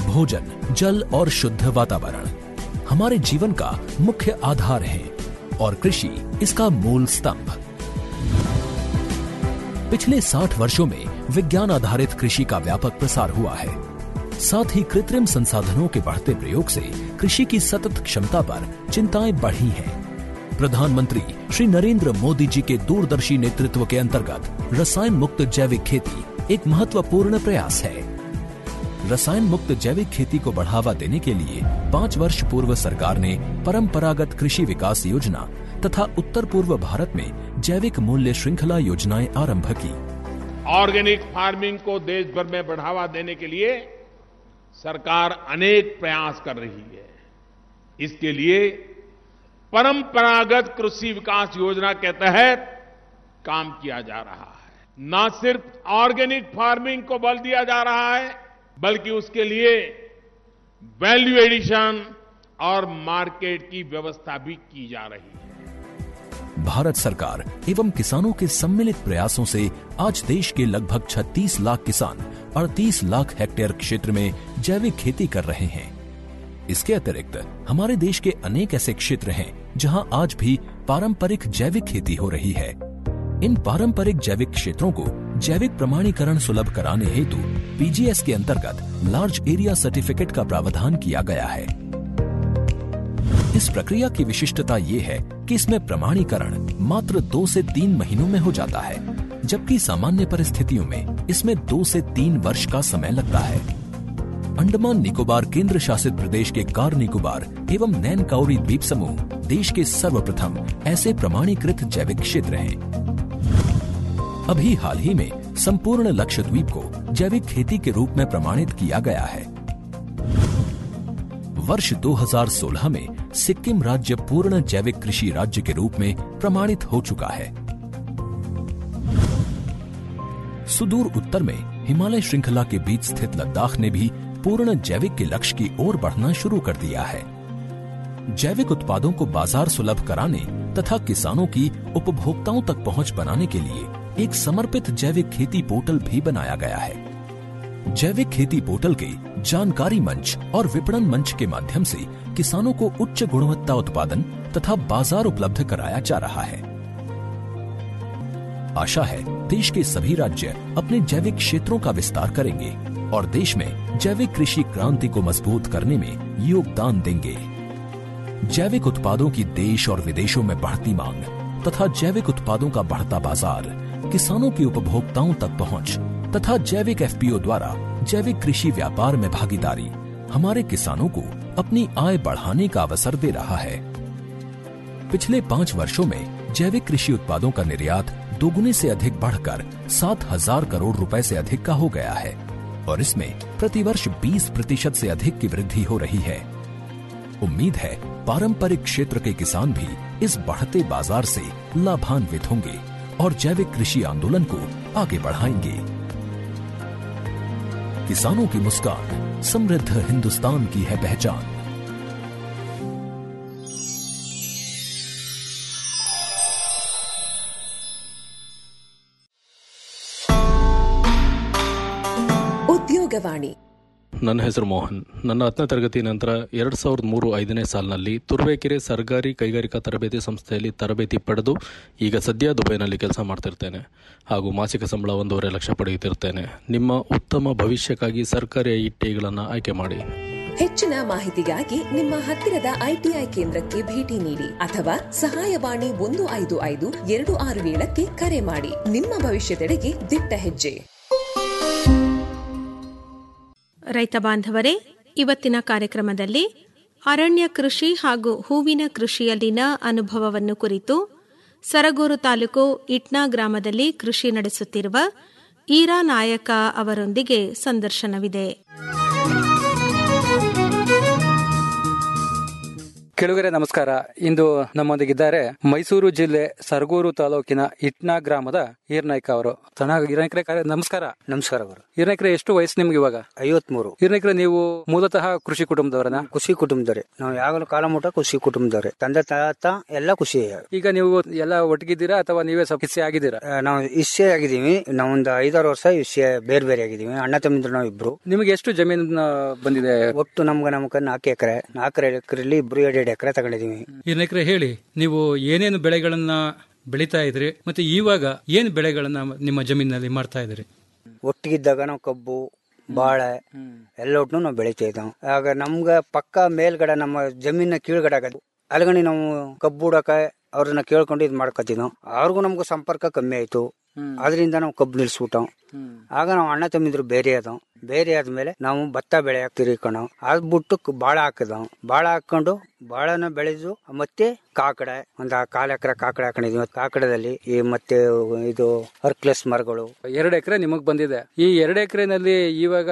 भोजन जल और शुद्ध वातावरण हमारे जीवन का मुख्य आधार है और कृषि इसका मूल स्तंभ पिछले 60 वर्षों में विज्ञान आधारित कृषि का व्यापक प्रसार हुआ है साथ ही कृत्रिम संसाधनों के बढ़ते प्रयोग से कृषि की सतत क्षमता पर चिंताएं बढ़ी हैं प्रधानमंत्री श्री नरेंद्र मोदी जी के दूरदर्शी नेतृत्व के अंतर्गत रसायन मुक्त जैविक खेती एक महत्वपूर्ण प्रयास है रसायन मुक्त जैविक खेती को बढ़ावा देने के लिए पाँच वर्ष पूर्व सरकार ने परंपरागत कृषि विकास योजना तथा उत्तर पूर्व भारत में जैविक मूल्य श्रृंखला योजनाएं आरंभ की ऑर्गेनिक फार्मिंग को देश भर में बढ़ावा देने के लिए सरकार अनेक प्रयास कर रही है इसके लिए परंपरागत कृषि विकास योजना के तहत काम किया जा रहा है न सिर्फ ऑर्गेनिक फार्मिंग को बल दिया जा रहा है बल्कि उसके लिए वैल्यू एडिशन और मार्केट की व्यवस्था भी की जा रही है भारत सरकार एवं किसानों के सम्मिलित प्रयासों से आज देश के लगभग 36 लाख किसान 38 लाख हेक्टेयर क्षेत्र में जैविक खेती कर रहे हैं इसके अतिरिक्त हमारे देश के अनेक ऐसे क्षेत्र हैं जहां आज भी पारंपरिक जैविक खेती हो रही है इन पारंपरिक जैविक क्षेत्रों को जैविक प्रमाणीकरण सुलभ कराने हेतु पीजीएस के अंतर्गत लार्ज एरिया सर्टिफिकेट का प्रावधान किया गया है इस प्रक्रिया की विशिष्टता ये है कि इसमें प्रमाणीकरण मात्र दो से तीन महीनों में हो जाता है जबकि सामान्य परिस्थितियों में इसमें दो से तीन वर्ष का समय लगता है अंडमान निकोबार केंद्र शासित प्रदेश के कार निकोबार एवं नैन काउरी द्वीप समूह देश के सर्वप्रथम ऐसे प्रमाणीकृत जैविक क्षेत्र हैं अभी हाल ही में संपूर्ण लक्षद्वीप को जैविक खेती के रूप में प्रमाणित किया गया है वर्ष 2016 में सिक्किम राज्य पूर्ण जैविक कृषि राज्य के रूप में प्रमाणित हो चुका है सुदूर उत्तर में हिमालय श्रृंखला के बीच स्थित लद्दाख ने भी पूर्ण जैविक के लक्ष्य की ओर बढ़ना शुरू कर दिया है जैविक उत्पादों को बाजार सुलभ कराने तथा किसानों की उपभोक्ताओं तक पहुंच बनाने के लिए एक समर्पित जैविक खेती पोर्टल भी बनाया गया है जैविक खेती पोर्टल के जानकारी मंच और विपणन मंच के माध्यम से किसानों को उच्च गुणवत्ता उत्पादन तथा बाजार उपलब्ध कराया जा रहा है आशा है देश के सभी राज्य अपने जैविक क्षेत्रों का विस्तार करेंगे और देश में जैविक कृषि क्रांति को मजबूत करने में योगदान देंगे जैविक उत्पादों की देश और विदेशों में बढ़ती मांग तथा जैविक उत्पादों का बढ़ता बाजार किसानों की उपभोक्ताओं तक पहुंच तथा जैविक एफपीओ द्वारा जैविक कृषि व्यापार में भागीदारी हमारे किसानों को अपनी आय बढ़ाने का अवसर दे रहा है पिछले पाँच वर्षों में जैविक कृषि उत्पादों का निर्यात दोगुने से अधिक बढ़कर सात हजार करोड़ रुपए से अधिक का हो गया है और इसमें प्रतिवर्ष 20 प्रतिशत से अधिक की वृद्धि हो रही है उम्मीद है पारंपरिक क्षेत्र के किसान भी इस बढ़ते बाजार से लाभान्वित होंगे और जैविक कृषि आंदोलन को आगे बढ़ाएंगे किसानों की मुस्कान समृद्ध हिंदुस्तान की है पहचान ಉದ್ಯೋಗವಾಣಿ ನನ್ನ ಹೆಸರು ಮೋಹನ್ ನನ್ನ ಹತ್ತನೇ ತರಗತಿ ನಂತರ ಎರಡು ಸಾವಿರದ ಮೂರು ಐದನೇ ಸಾಲಿನಲ್ಲಿ ತುರುವೇಕೆರೆ ಸರ್ಕಾರಿ ಕೈಗಾರಿಕಾ ತರಬೇತಿ ಸಂಸ್ಥೆಯಲ್ಲಿ ತರಬೇತಿ ಪಡೆದು ಈಗ ಸದ್ಯ ದುಬೈನಲ್ಲಿ ಕೆಲಸ ಮಾಡ್ತಿರ್ತೇನೆ ಹಾಗೂ ಮಾಸಿಕ ಸಂಬಳ ಒಂದೂವರೆ ಲಕ್ಷ ಪಡೆಯುತ್ತಿರ್ತೇನೆ ನಿಮ್ಮ ಉತ್ತಮ ಭವಿಷ್ಯಕ್ಕಾಗಿ ಸರ್ಕಾರಿ ಐ ಟಿಗಳನ್ನು ಆಯ್ಕೆ ಮಾಡಿ ಹೆಚ್ಚಿನ ಮಾಹಿತಿಗಾಗಿ ನಿಮ್ಮ ಹತ್ತಿರದ ಐಟಿಐ ಕೇಂದ್ರಕ್ಕೆ ಭೇಟಿ ನೀಡಿ ಅಥವಾ ಸಹಾಯವಾಣಿ ಒಂದು ಐದು ಐದು ಎರಡು ಆರು ಏಳಕ್ಕೆ ಕರೆ ಮಾಡಿ ನಿಮ್ಮ ಭವಿಷ್ಯದೆಡೆಗೆ ದಿಟ್ಟ ಹೆಜ್ಜೆ ರೈತ ಬಾಂಧವರೇ ಇವತ್ತಿನ ಕಾರ್ಯಕ್ರಮದಲ್ಲಿ ಅರಣ್ಯ ಕೃಷಿ ಹಾಗೂ ಹೂವಿನ ಕೃಷಿಯಲ್ಲಿನ ಅನುಭವವನ್ನು ಕುರಿತು ಸರಗೂರು ತಾಲೂಕು ಇಟ್ನಾ ಗ್ರಾಮದಲ್ಲಿ ಕೃಷಿ ನಡೆಸುತ್ತಿರುವ ಈರಾ ನಾಯಕ ಅವರೊಂದಿಗೆ ಸಂದರ್ಶನವಿದೆ ಕೆಳಗರೆ ನಮಸ್ಕಾರ ಇಂದು ನಮ್ಮೊಂದಿಗಿದ್ದಾರೆ ಮೈಸೂರು ಜಿಲ್ಲೆ ಸರಗೂರು ತಾಲೂಕಿನ ಇಟ್ನಾ ಗ್ರಾಮದ ಈರ್ನಾಯ್ಕ ಅವರು ಚೆನ್ನಾಗಿ ಈರ್ನಾಯ್ಕರೆ ಕಾರ್ಯ- ನಮಸ್ಕಾರ ನಮಸ್ಕಾರ ಗುರು ಈರ್ನಾಯ್ಕರೆ ಎಷ್ಟು ವಯಸ್ಸು ನಿಮ್ಗೆ ಇವಾಗ ಐವತ್ಮೂರು ಈರ್ನಾಯ್ಕರೆ ನೀವು ಮೂಲತಃ ಕೃಷಿ ಕುಟುಂಬದವರನ ಖುಷಿ ಕುಟುಂಬದವ್ರೆ ನಾವು ಯಾವಾಗಲೂ ಕಾಲ ಮುಟ ಖುಷಿ ಕುಟುಂಬದವ್ರೆ ತಂದೆ ತಾತ ಎಲ್ಲ ಖುಷಿ ಈಗ ನೀವು ಎಲ್ಲ ಒಟ್ಟಿಗಿದ್ದೀರಾ ಅಥವಾ ನೀವೇ ಸದಸ್ಯ ಆಗಿದ್ದೀರಾ ಆ, ನಾವು ಇಷ್ಟೇ ಆಗಿದ್ದೀವಿ ನಾವೊಂದು ಐದಾರು ವರ್ಷ ಇಷ್ಟೇ ಬೇರೆ ಬೇರೆ ಆಗಿದ್ದೀವಿ ಅಣ್ಣ ತಮ್ಮಿದ್ರು ನಾವು ಇಬ್ರು ನಿಮಗೆ ಎಷ್ಟು ಜಮೀನು ಬಂದಿದೆ ಒಟ್ಟು ನಮ್ಗೆ ನಮ್ಗೆ ನಾಲ್ಕು ಎಕರೆ ನಾಲ್ಕು ಎಕರೆಲಿ ಇಬ್ರು ಎರಡು ಎರಡು ಎಕರೆ ತಗೊಂಡಿದ್ದೀವಿ ಏನಕ್ರೆ ಹೇಳಿ ನೀವು ಏನೇನು ಬೆಳೆಗಳನ್ನ ಬೆಳೀತಾ ಇದ್ರಿ ಮತ್ತೆ ಇವಾಗ ಏನು ಬೆಳೆಗಳನ್ನ ನಿಮ್ಮ ಜಮೀನಿನಲ್ಲಿ ಮಾಡ್ತಾ ಇದ್ರಿ ಒಟ್ಟಿಗಿದ್ದಾಗ ನಾವು ಕಬ್ಬು ಬಾಳೆ ಎಲ್ಲೊಟ್ನು ನಾವು ಬೆಳಿತಾ ಇದ್ದಾವೆ ಆಗ ನಮ್ಗೆ ಪಕ್ಕ ಮೇಲ್ಗಡೆ ನಮ್ಮ ಜಮೀನ ಕೀಳ್ಗಡೆ ಆಗದು ಅಲ್ಗಣಿ ನಾವು ಕಬ್ಬು ಹುಡಕ ಅವ್ರನ್ನ ಕೇಳ್ಕೊಂಡು ಇದು ಮಾಡ್ಕೊತೀವಿ ನಾವು ಅವ್ರಿಗೂ ನಮ್ಗೆ ಸಂಪರ್ಕ ಕಮ್ಮಿ ಆಯ್ತು ಅದರಿಂದ ನಾವು ಕಬ್ಬು ನಿಲ್ಸ್ಬಿಟ್ಟವು ಆಗ ನಾವು ಅಣ್ಣ ತಮ್ಮಿದ್ರು ಬೇರೆ ಅದಾವ್ ಬೇರೆ ಆದ್ಮೇಲೆ ನಾವು ಭತ್ತ ಬೆಳೆ ಹಾಕ್ತಿರಿ ಕಣ ಅದ್ ಬಿಟ್ಟು ಕ- ಬಾಳ ಹಾಕಿದವು ಬಾಳ ಹಾಕೊಂಡು ಬಾಳನ ಬೆಳೆದು ಮತ್ತೆ ಕಾಕಡ ಒಂದ್ ಕಾಲ್ ಎಕರೆ ಕಾಕಡ ಹಾಕೊಂಡಿದ್ವಿ ಕಾಕಡದಲ್ಲಿ ಈ ಮತ್ತೆ ಇದು ಹರ್ಕ್ಲೆಸ್ ಮರಗಳು ಎರಡು ಎಕರೆ ನಿಮಗ್ ಬಂದಿದೆ ಈ ಎರಡು ಎಕರೆನಲ್ಲಿ ಇವಾಗ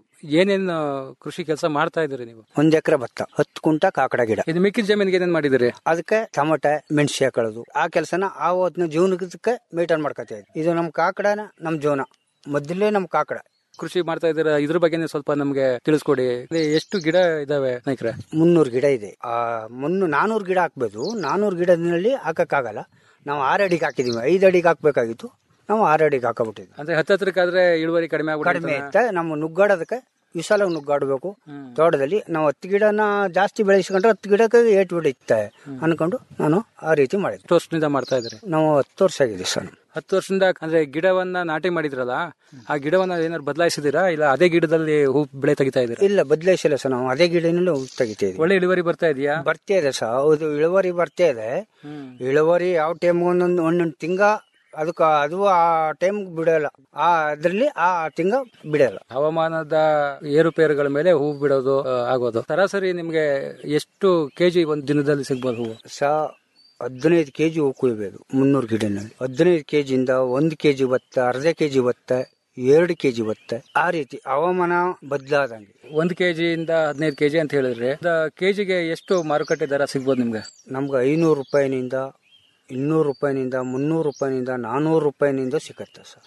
ಏನೇನು ಕೃಷಿ ಕೆಲಸ ಮಾಡ್ತಾ ಇದ್ದೀರಿ ನೀವು ಒಂದ್ ಎಕರೆ ಭತ್ತ ಹತ್ತು ಕುಂಟ ಕಾಕಡ ಗಿಡ ಇದು ಮಿಕ್ಕಿದ ಜಮೀನಿಗೆ ಏನೇನ್ ಮಾಡಿದಿರಿ ಅದಕ್ಕೆ ಟಮಟೆ ಮೆಣಸಿ ಹಾಕೊಳ್ಳೋದು ಆ ಕೆಲಸನ ಆ ಹೊತ್ತಿನ ಜೀವನಕ್ಕೆ ಮೇಂಟೈನ್ ಮಾಡ್ಕೊತಾ ಇದ್ವಿ ಇದು ನಮ್ ಕಾಕಡನ ನಮ್ ಜೀವನ ಮೊದಲೇ ನಮ್ ಕಾಕಡ ಕೃಷಿ ಮಾಡ್ತಾ ಇದ್ದೀರಾ ಇದ್ರ ಬಗ್ಗೆ ಸ್ವಲ್ಪ ನಮ್ಗೆ ತಿಳಿಸ್ಕೊಡಿ ಇಲ್ಲಿ ಎಷ್ಟು ಗಿಡ ಇದಾವೆ ನಾಯ್ಕ್ರೆ ಮುನ್ನೂರು ಗಿಡ ಇದೆ ಆ ಮುನ್ನೂ ನಾನೂರು ಗಿಡ ಹಾಕ್ಬೋದು ನಾನೂರು ಗಿಡದಲ್ಲಿ ಹಾಕಕ್ಕಾಗಲ್ಲ ನಾವು ಆರು ಅಡಿಗೆ ಹಾಕಿದೀವಿ ಐದು ಅಡಿಗೆ ಹಾಕ್ಬೇಕಾಗಿತ್ತು ನಾವು ಆರು ಅಡಿಗೆ ಹಾಕಬಿಟ್ಟಿದ್ವಿ ಅಂದ್ರೆ ಹತ್ತತ್ರಕ್ಕಾದ್ರೆ ಇಳುವರಿ ಕಡಿಮೆ ಕಡಿಮೆ ಆಗ್ಬಿಡುತ್ತೆ ಇತ್ತ ನಮ್ಮ ನುಗ್ಗಾಡೋದಕ್ಕೆ ವಿಶಾಲ ನುಗ್ಗಾಡಬೇಕು ತೋಟದಲ್ಲಿ ನಾವು ಹತ್ತು ಗಿಡನ ಜಾಸ್ತಿ ಬೆಳೆಸ್ಕೊಂಡ್ರೆ ಹತ್ತು ಗಿಡಕ್ಕೆ ಏಟು ಬಿಡುತ್ತೆ ಅನ್ಕೊಂಡು ನಾನು ಆ ರೀತಿ ಮಾಡಿದ್ವಿ ಎಷ್ಟು ವರ್ಷದಿಂದ ಮಾಡ್ತಾ ಇದ್ರಿ ನಾವು ಹತ್ತು ವರ್ಷ ಆಗಿದೆ ಸರ್ ಹತ್ತು ವರ್ಷದಿಂದ ಅಂದ್ರೆ ಗಿಡವನ್ನ ನಾಟಿ ಮಾಡಿದ್ರಲ್ಲ ಆ ಗಿಡವನ್ನ ಏನಾದ್ರು ಬದಲಾಯಿಸಿದಿರಾ ಇಲ್ಲ ಅದೇ ಗಿಡದಲ್ಲಿ ಹೂ ಬೆಳೆ ತೆಗಿತಾ ಇದೀರಾ ಇಲ್ಲ ಬದಲಾಯಿಸಿಲ್ಲ ಸರ್ ನಾವು ಅದೇ ಗಿಡನಲ್ಲಿ ಹೂ ತೆಗಿತಾ ಇದ್ವಿ ಒಳ್ಳೆ ಇಳುವರಿ ಬರ್ತಾ ಇದೆಯಾ ಬರ್ತಾ ಇದೆ ಸರ್ ಹೌದು ಇಳುವರಿ ಬರ್ತಾ ಇದೆ ಇಳುವರಿ ಯಾವ ಟೈಮ್ ಒಂದೊಂದು ಒಂದೊಂದು ತಿಂಗ ಅದಕ್ಕೆ ಅದು ಆ ಟೈಮ್ ಬಿಡಲ್ಲ ಆ ಅದ್ರಲ್ಲಿ ಆ ತಿಂಗ ಬಿಡಲ್ಲ ಹವಾಮಾನದ ಏರುಪೇರುಗಳ ಮೇಲೆ ಹೂ ಬಿಡೋದು ಆ, ಆಗೋದು ಸರಾಸರಿ ನಿಮ್ಗೆ ಎಷ್ಟು ಕೆಜಿ ಒಂದ್ ದಿನದಲ್ಲಿ ಸಿಗ್ಬೋದು ಹೂವು ಸ ಹದಿನೈದು ಕೆಜಿ ಹೂ ಕುಯ್ಬೇಕು ಮುನ್ನೂರು ಗಿಡನಲ್ಲಿ ಹದಿನೈದು ಕೆಜಿಯಿಂದ ಒಂದು ಕೆಜಿ ಭತ್ತ ಅರ್ಧ ಕೆಜಿ ಭತ್ತ ಎರಡು ಕೆಜಿ ಭತ್ತ ಆ ರೀತಿ ಹವಾಮಾನ ಬದಲಾದಂಗೆ ಒಂದ್ ಕೆಜಿಯಿಂದ ಹದಿನೈದು ಕೆಜಿ ಅಂತ ಹೇಳಿದ್ರೆ ಕೆಜಿಗೆ ಎಷ್ಟು ಮಾರುಕಟ್ಟೆ ದರ ಸಿಗ್ಬೋದು ನಿಮ್ಗೆ ನಮ್ಗೆ ಐನೂರು ರೂಪಾಯಿನಿಂದ ಇನ್ನೂರು ರೂಪಾಯಿನಿಂದ ಮುನ್ನೂರು ರೂಪಾಯಿನಿಂದ ನಾನ್ನೂರು ರೂಪಾಯಿನಿಂದ ಸಿಕ್ಕತ್ತೆ ಸರ್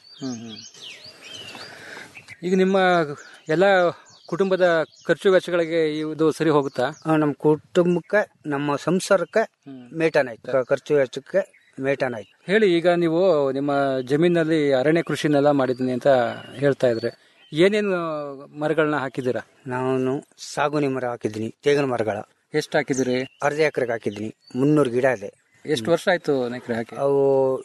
ಈಗ ನಿಮ್ಮ ಎಲ್ಲ ಕುಟುಂಬದ ಖರ್ಚು ವೆಚ್ಚಗಳಿಗೆ ಇದು ಸರಿ ಹೋಗುತ್ತಾ ಆ, ನಮ್ಮ ಕುಟುಂಬಕ್ಕೆ ನಮ್ಮ ಸಂಸಾರಕ್ಕೆ ಮೇಟನ್ ಆಯ್ತು ಖರ್ಚು ವೆಚ್ಚಕ್ಕೆ ಮೇಟನ್ ಆಯ್ತು ಹೇಳಿ ಈಗ ನೀವು ನಿಮ್ಮ ಜಮೀನಲ್ಲಿ ಅರಣ್ಯ ಕೃಷಿನೆಲ್ಲ ಮಾಡಿದ್ದೀನಿ ಅಂತ ಹೇಳ್ತಾ ಇದ್ರೆ ಏನೇನು ಮರಗಳನ್ನ ಹಾಕಿದ್ದೀರಾ ನಾನು ಸಾಗುನಿ ಮರ ಹಾಕಿದ್ದೀನಿ ತೇಗಿನ ಮರಗಳ ಎಷ್ಟು ಹಾಕಿದಿರಿ ಅರ್ಧ ಎಕರೆಗೆ ಹಾಕಿದ್ದೀನಿ ಮುನ್ನೂರು ಗಿಡ ಇದೆ ಎಷ್ಟು ವರ್ಷ ಆಯ್ತು ನೈಕ್ರೆ ಹಾಕಿ ಅವು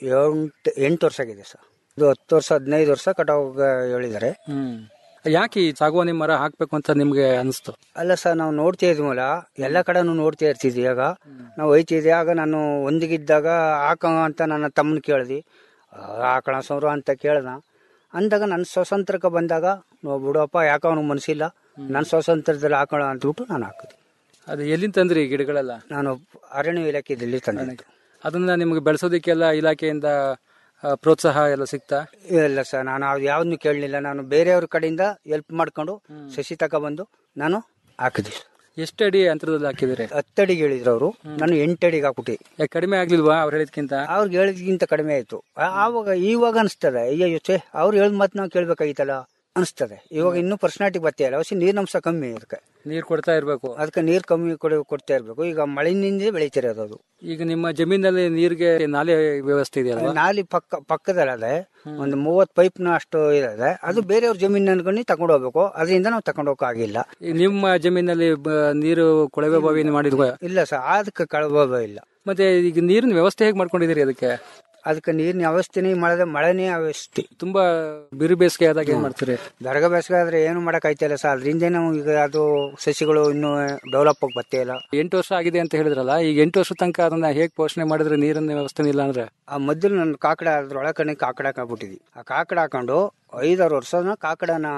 ಎಂಟು ಎಂಟು ವರ್ಷ ಆಗಿದೆ ಸರ್ ಇದು ಹತ್ತು ವರ್ಷ ಹದಿನೈದು ವರ್ಷ ಕಟಾವಾಗ ಹೇಳಿದ್ದಾರೆ ಹ್ಮ್ ಯಾಕೆ ಈ ಸಾಗುವಾನಿ ಮರ ಹಾಕ್ಬೇಕು ಅಂತ ನಿಮ್ಗೆ ಅನಿಸ್ತು ಅಲ್ಲ ಸರ್ ನಾವು ನೋಡ್ತಾ ಇದ್ವಲ್ಲ ಎಲ್ಲ ಕಡೆನೂ ನೋಡ್ತಾ ಇರ್ತಿದ್ವಿ ಆಗ ನಾವು ಒಯ್ತಿದ್ವಿ ಆಗ ನಾನು ಒಂದಿಗಿದ್ದಾಗ ಹಾಕ ಅಂತ ನನ್ನ ತಮ್ಮನ ಕೇಳ್ದಿ ಹಾಕೋಣ ಸೌರ ಅಂತ ಕೇಳ್ದ ಅಂದಾಗ ನನ್ನ ಸ್ವಾತಂತ್ರ್ಯಕ್ಕೆ ಬಂದಾಗ ನಾವು ಬಿಡಪ್ಪ ಯಾಕೆ ಅವ್ನಿಗೆ ಮನಸ್ಸಿಲ್ಲ ನನ್ನ ಸ್ವಾತಂತ್ರ್ಯದಲ್ಲಿ ಹಾಕೋಣ ಅಂದ್ಬಿಟ್ಟು ನಾನು ಹಾಕಿದೆ ಅದು ಎಲ್ಲಿಂದ ತಂದ್ರಿ ಈ ಗಿಡಗಳೆಲ್ಲ ನಾನು ಅರಣ್ಯ ಇಲಾಖೆಯಲ್ಲಿ ತಂದಿದ್ದು ಅದನ್ನ ನಿಮ್ಗೆ ಬೆಳೆಸೋದಕ್ಕೆಲ್ಲ ಇಲಾಖೆಯಿಂದ ಆ, ಪ್ರೋತ್ಸಾಹ ಎಲ್ಲ ಸಿಗ್ತಾ ಇಲ್ಲ ಸರ್ ನಾನು ಅದು ಯಾವ್ದನ್ನು ಕೇಳಲಿಲ್ಲ ನಾನು ಬೇರೆಯವ್ರ ಕಡೆಯಿಂದ ಹೆಲ್ಪ್ ಮಾಡ್ಕೊಂಡು ಸಸಿ ತಗೊಬಂದು ನಾನು ಹಾಕಿದೆ ಎಷ್ಟು ಅಡಿ ಅಂತರದಲ್ಲಿ ಹಾಕಿದಿರಿ ಹತ್ತಡಿಗೆ ಹೇಳಿದ್ರು ಅವರು ನಾನು ಎಂಟಡಿಗೆ ಹಾಕ್ಬಿಟ್ಟೆ ಯಾಕೆ ಕಡಿಮೆ ಆಗ್ಲಿಲ್ವಾ ಅವ್ರು ಹೇಳಿದ್ಕಿಂತ ಅವ್ರಿಗೆ ಹೇಳಿದ್ಕಿಂತ ಕಡಿಮೆ ಆಯ್ತು ಆ- ಆವಾಗ ಇವಾಗ ಅನಿಸ್ತದೆ ಅಯ್ಯೋ ಛೇ ಅವ್ರು ಹೇಳಿದ ಮಾತು ನಾವು ಕೇಳ್ಬೇಕಾಗಿತ್ತಲ್ಲ ಅನಿಸ್ತದೆ ಇವಾಗ ಇನ್ನೂ ಪರ್ಸನಾಲಿಟಿ ಬರ್ತಾ ಇಲ್ಲ ಹೊಸ ನೀರಿನಂಶ ಕಮ್ಮಿ ಅದಕ್ಕೆ ನೀರ್ ಕೊಡ್ತಾ ಇರ್ಬೇಕು ಅದಕ್ಕೆ ನೀರು ಕಮ್ಮಿ ಕೊಡ ಕೊಡ್ತಾ ಇರ್ಬೇಕು ಈಗ ಮಳೆಯಿಂದ ಬೆಳಿತಿರೋದು ಅದು ಈಗ ನಿಮ್ಮ ಜಮೀನಲ್ಲಿ ನೀರಿಗೆ ನಾಲೆ ವ್ಯವಸ್ಥೆ ಇದೆಯಲ್ವಾ ನಾಲಿ ಪಕ್ಕ ಪಕ್ಕದಲ್ಲದೆ ಒಂದು ಮೂವತ್ತು ಪೈಪ್ನ ಅಷ್ಟು ಇದೆ ಅದು ಬೇರೆಯವ್ರ ಜಮೀನು ಅನ್ಕೊಂಡು ತಗೊಂಡು ಹೋಗ್ಬೇಕು ಅದರಿಂದ ನಾವು ತಗೊಂಡು ಹೋಗಕ್ಕಾಗಿಲ್ಲ ಈಗ ನಿಮ್ಮ ಜಮೀನಲ್ಲಿ ಬ- ನೀರು ಕೊಳವೆ ಬಾವಿ ಮಾಡಿದ್ವಾ ಇಲ್ಲ ಸರ್ ಅದಕ್ಕೆ ಕಳಬೋದ ಇಲ್ಲ ಮತ್ತೆ ಈಗ ನೀರಿನ ವ್ಯವಸ್ಥೆ ಹೇಗೆ ಮಾಡ್ಕೊಂಡಿದ್ದೀರಿ ಅದಕ್ಕೆ ಅದಕ್ಕೆ ನೀರಿನ ವ್ಯವಸ್ಥೆನೇ ಮಳೆ ಮಳೆನೇ ವ್ಯವಸ್ಥೆ ತುಂಬಾ ಬಿರು ಬೇಸಿಗೆ ಆದಾಗ ಏನ್ ಮಾಡ್ತೀರಿ ದರ್ಗ ಬೇಸಿಗೆ ಆದ್ರೆ ಏನು ಮಾಡಕ್ ಆಯ್ತಿಲ್ಲ ಸರ್ ಅದರಿಂದ ನಾವು ಈಗ ಅದು ಸಸಿಗಳು ಇನ್ನೂ ಡೆವಲಪ್ ಆಗಿ ಬರ್ತಾ ಇಲ್ಲ ಎಂಟು ವರ್ಷ ಆಗಿದೆ ಅಂತ ಹೇಳಿದ್ರಲ್ಲ ಈಗ ಎಂಟು ವರ್ಷ ತನಕ ಅದನ್ನ ಹೇಗೆ ಪೋಷಣೆ ಮಾಡಿದ್ರೆ ನೀರಿನ ವ್ಯವಸ್ಥೆ ಇಲ್ಲ ಅಂದ್ರೆ ಆ ಮೊದಲು ನನ್ನ ಕಾಕಡ ಅದ್ರೊಳಗಡೆ ಕಾಕಡ ಹಾಕ್ಬಿಟ್ಟಿದ್ವಿ ಆ ಕಾಕಡ ಹಾಕೊಂಡು ಐದಾರು ವರ್ಷನ ಕಾಕಡನ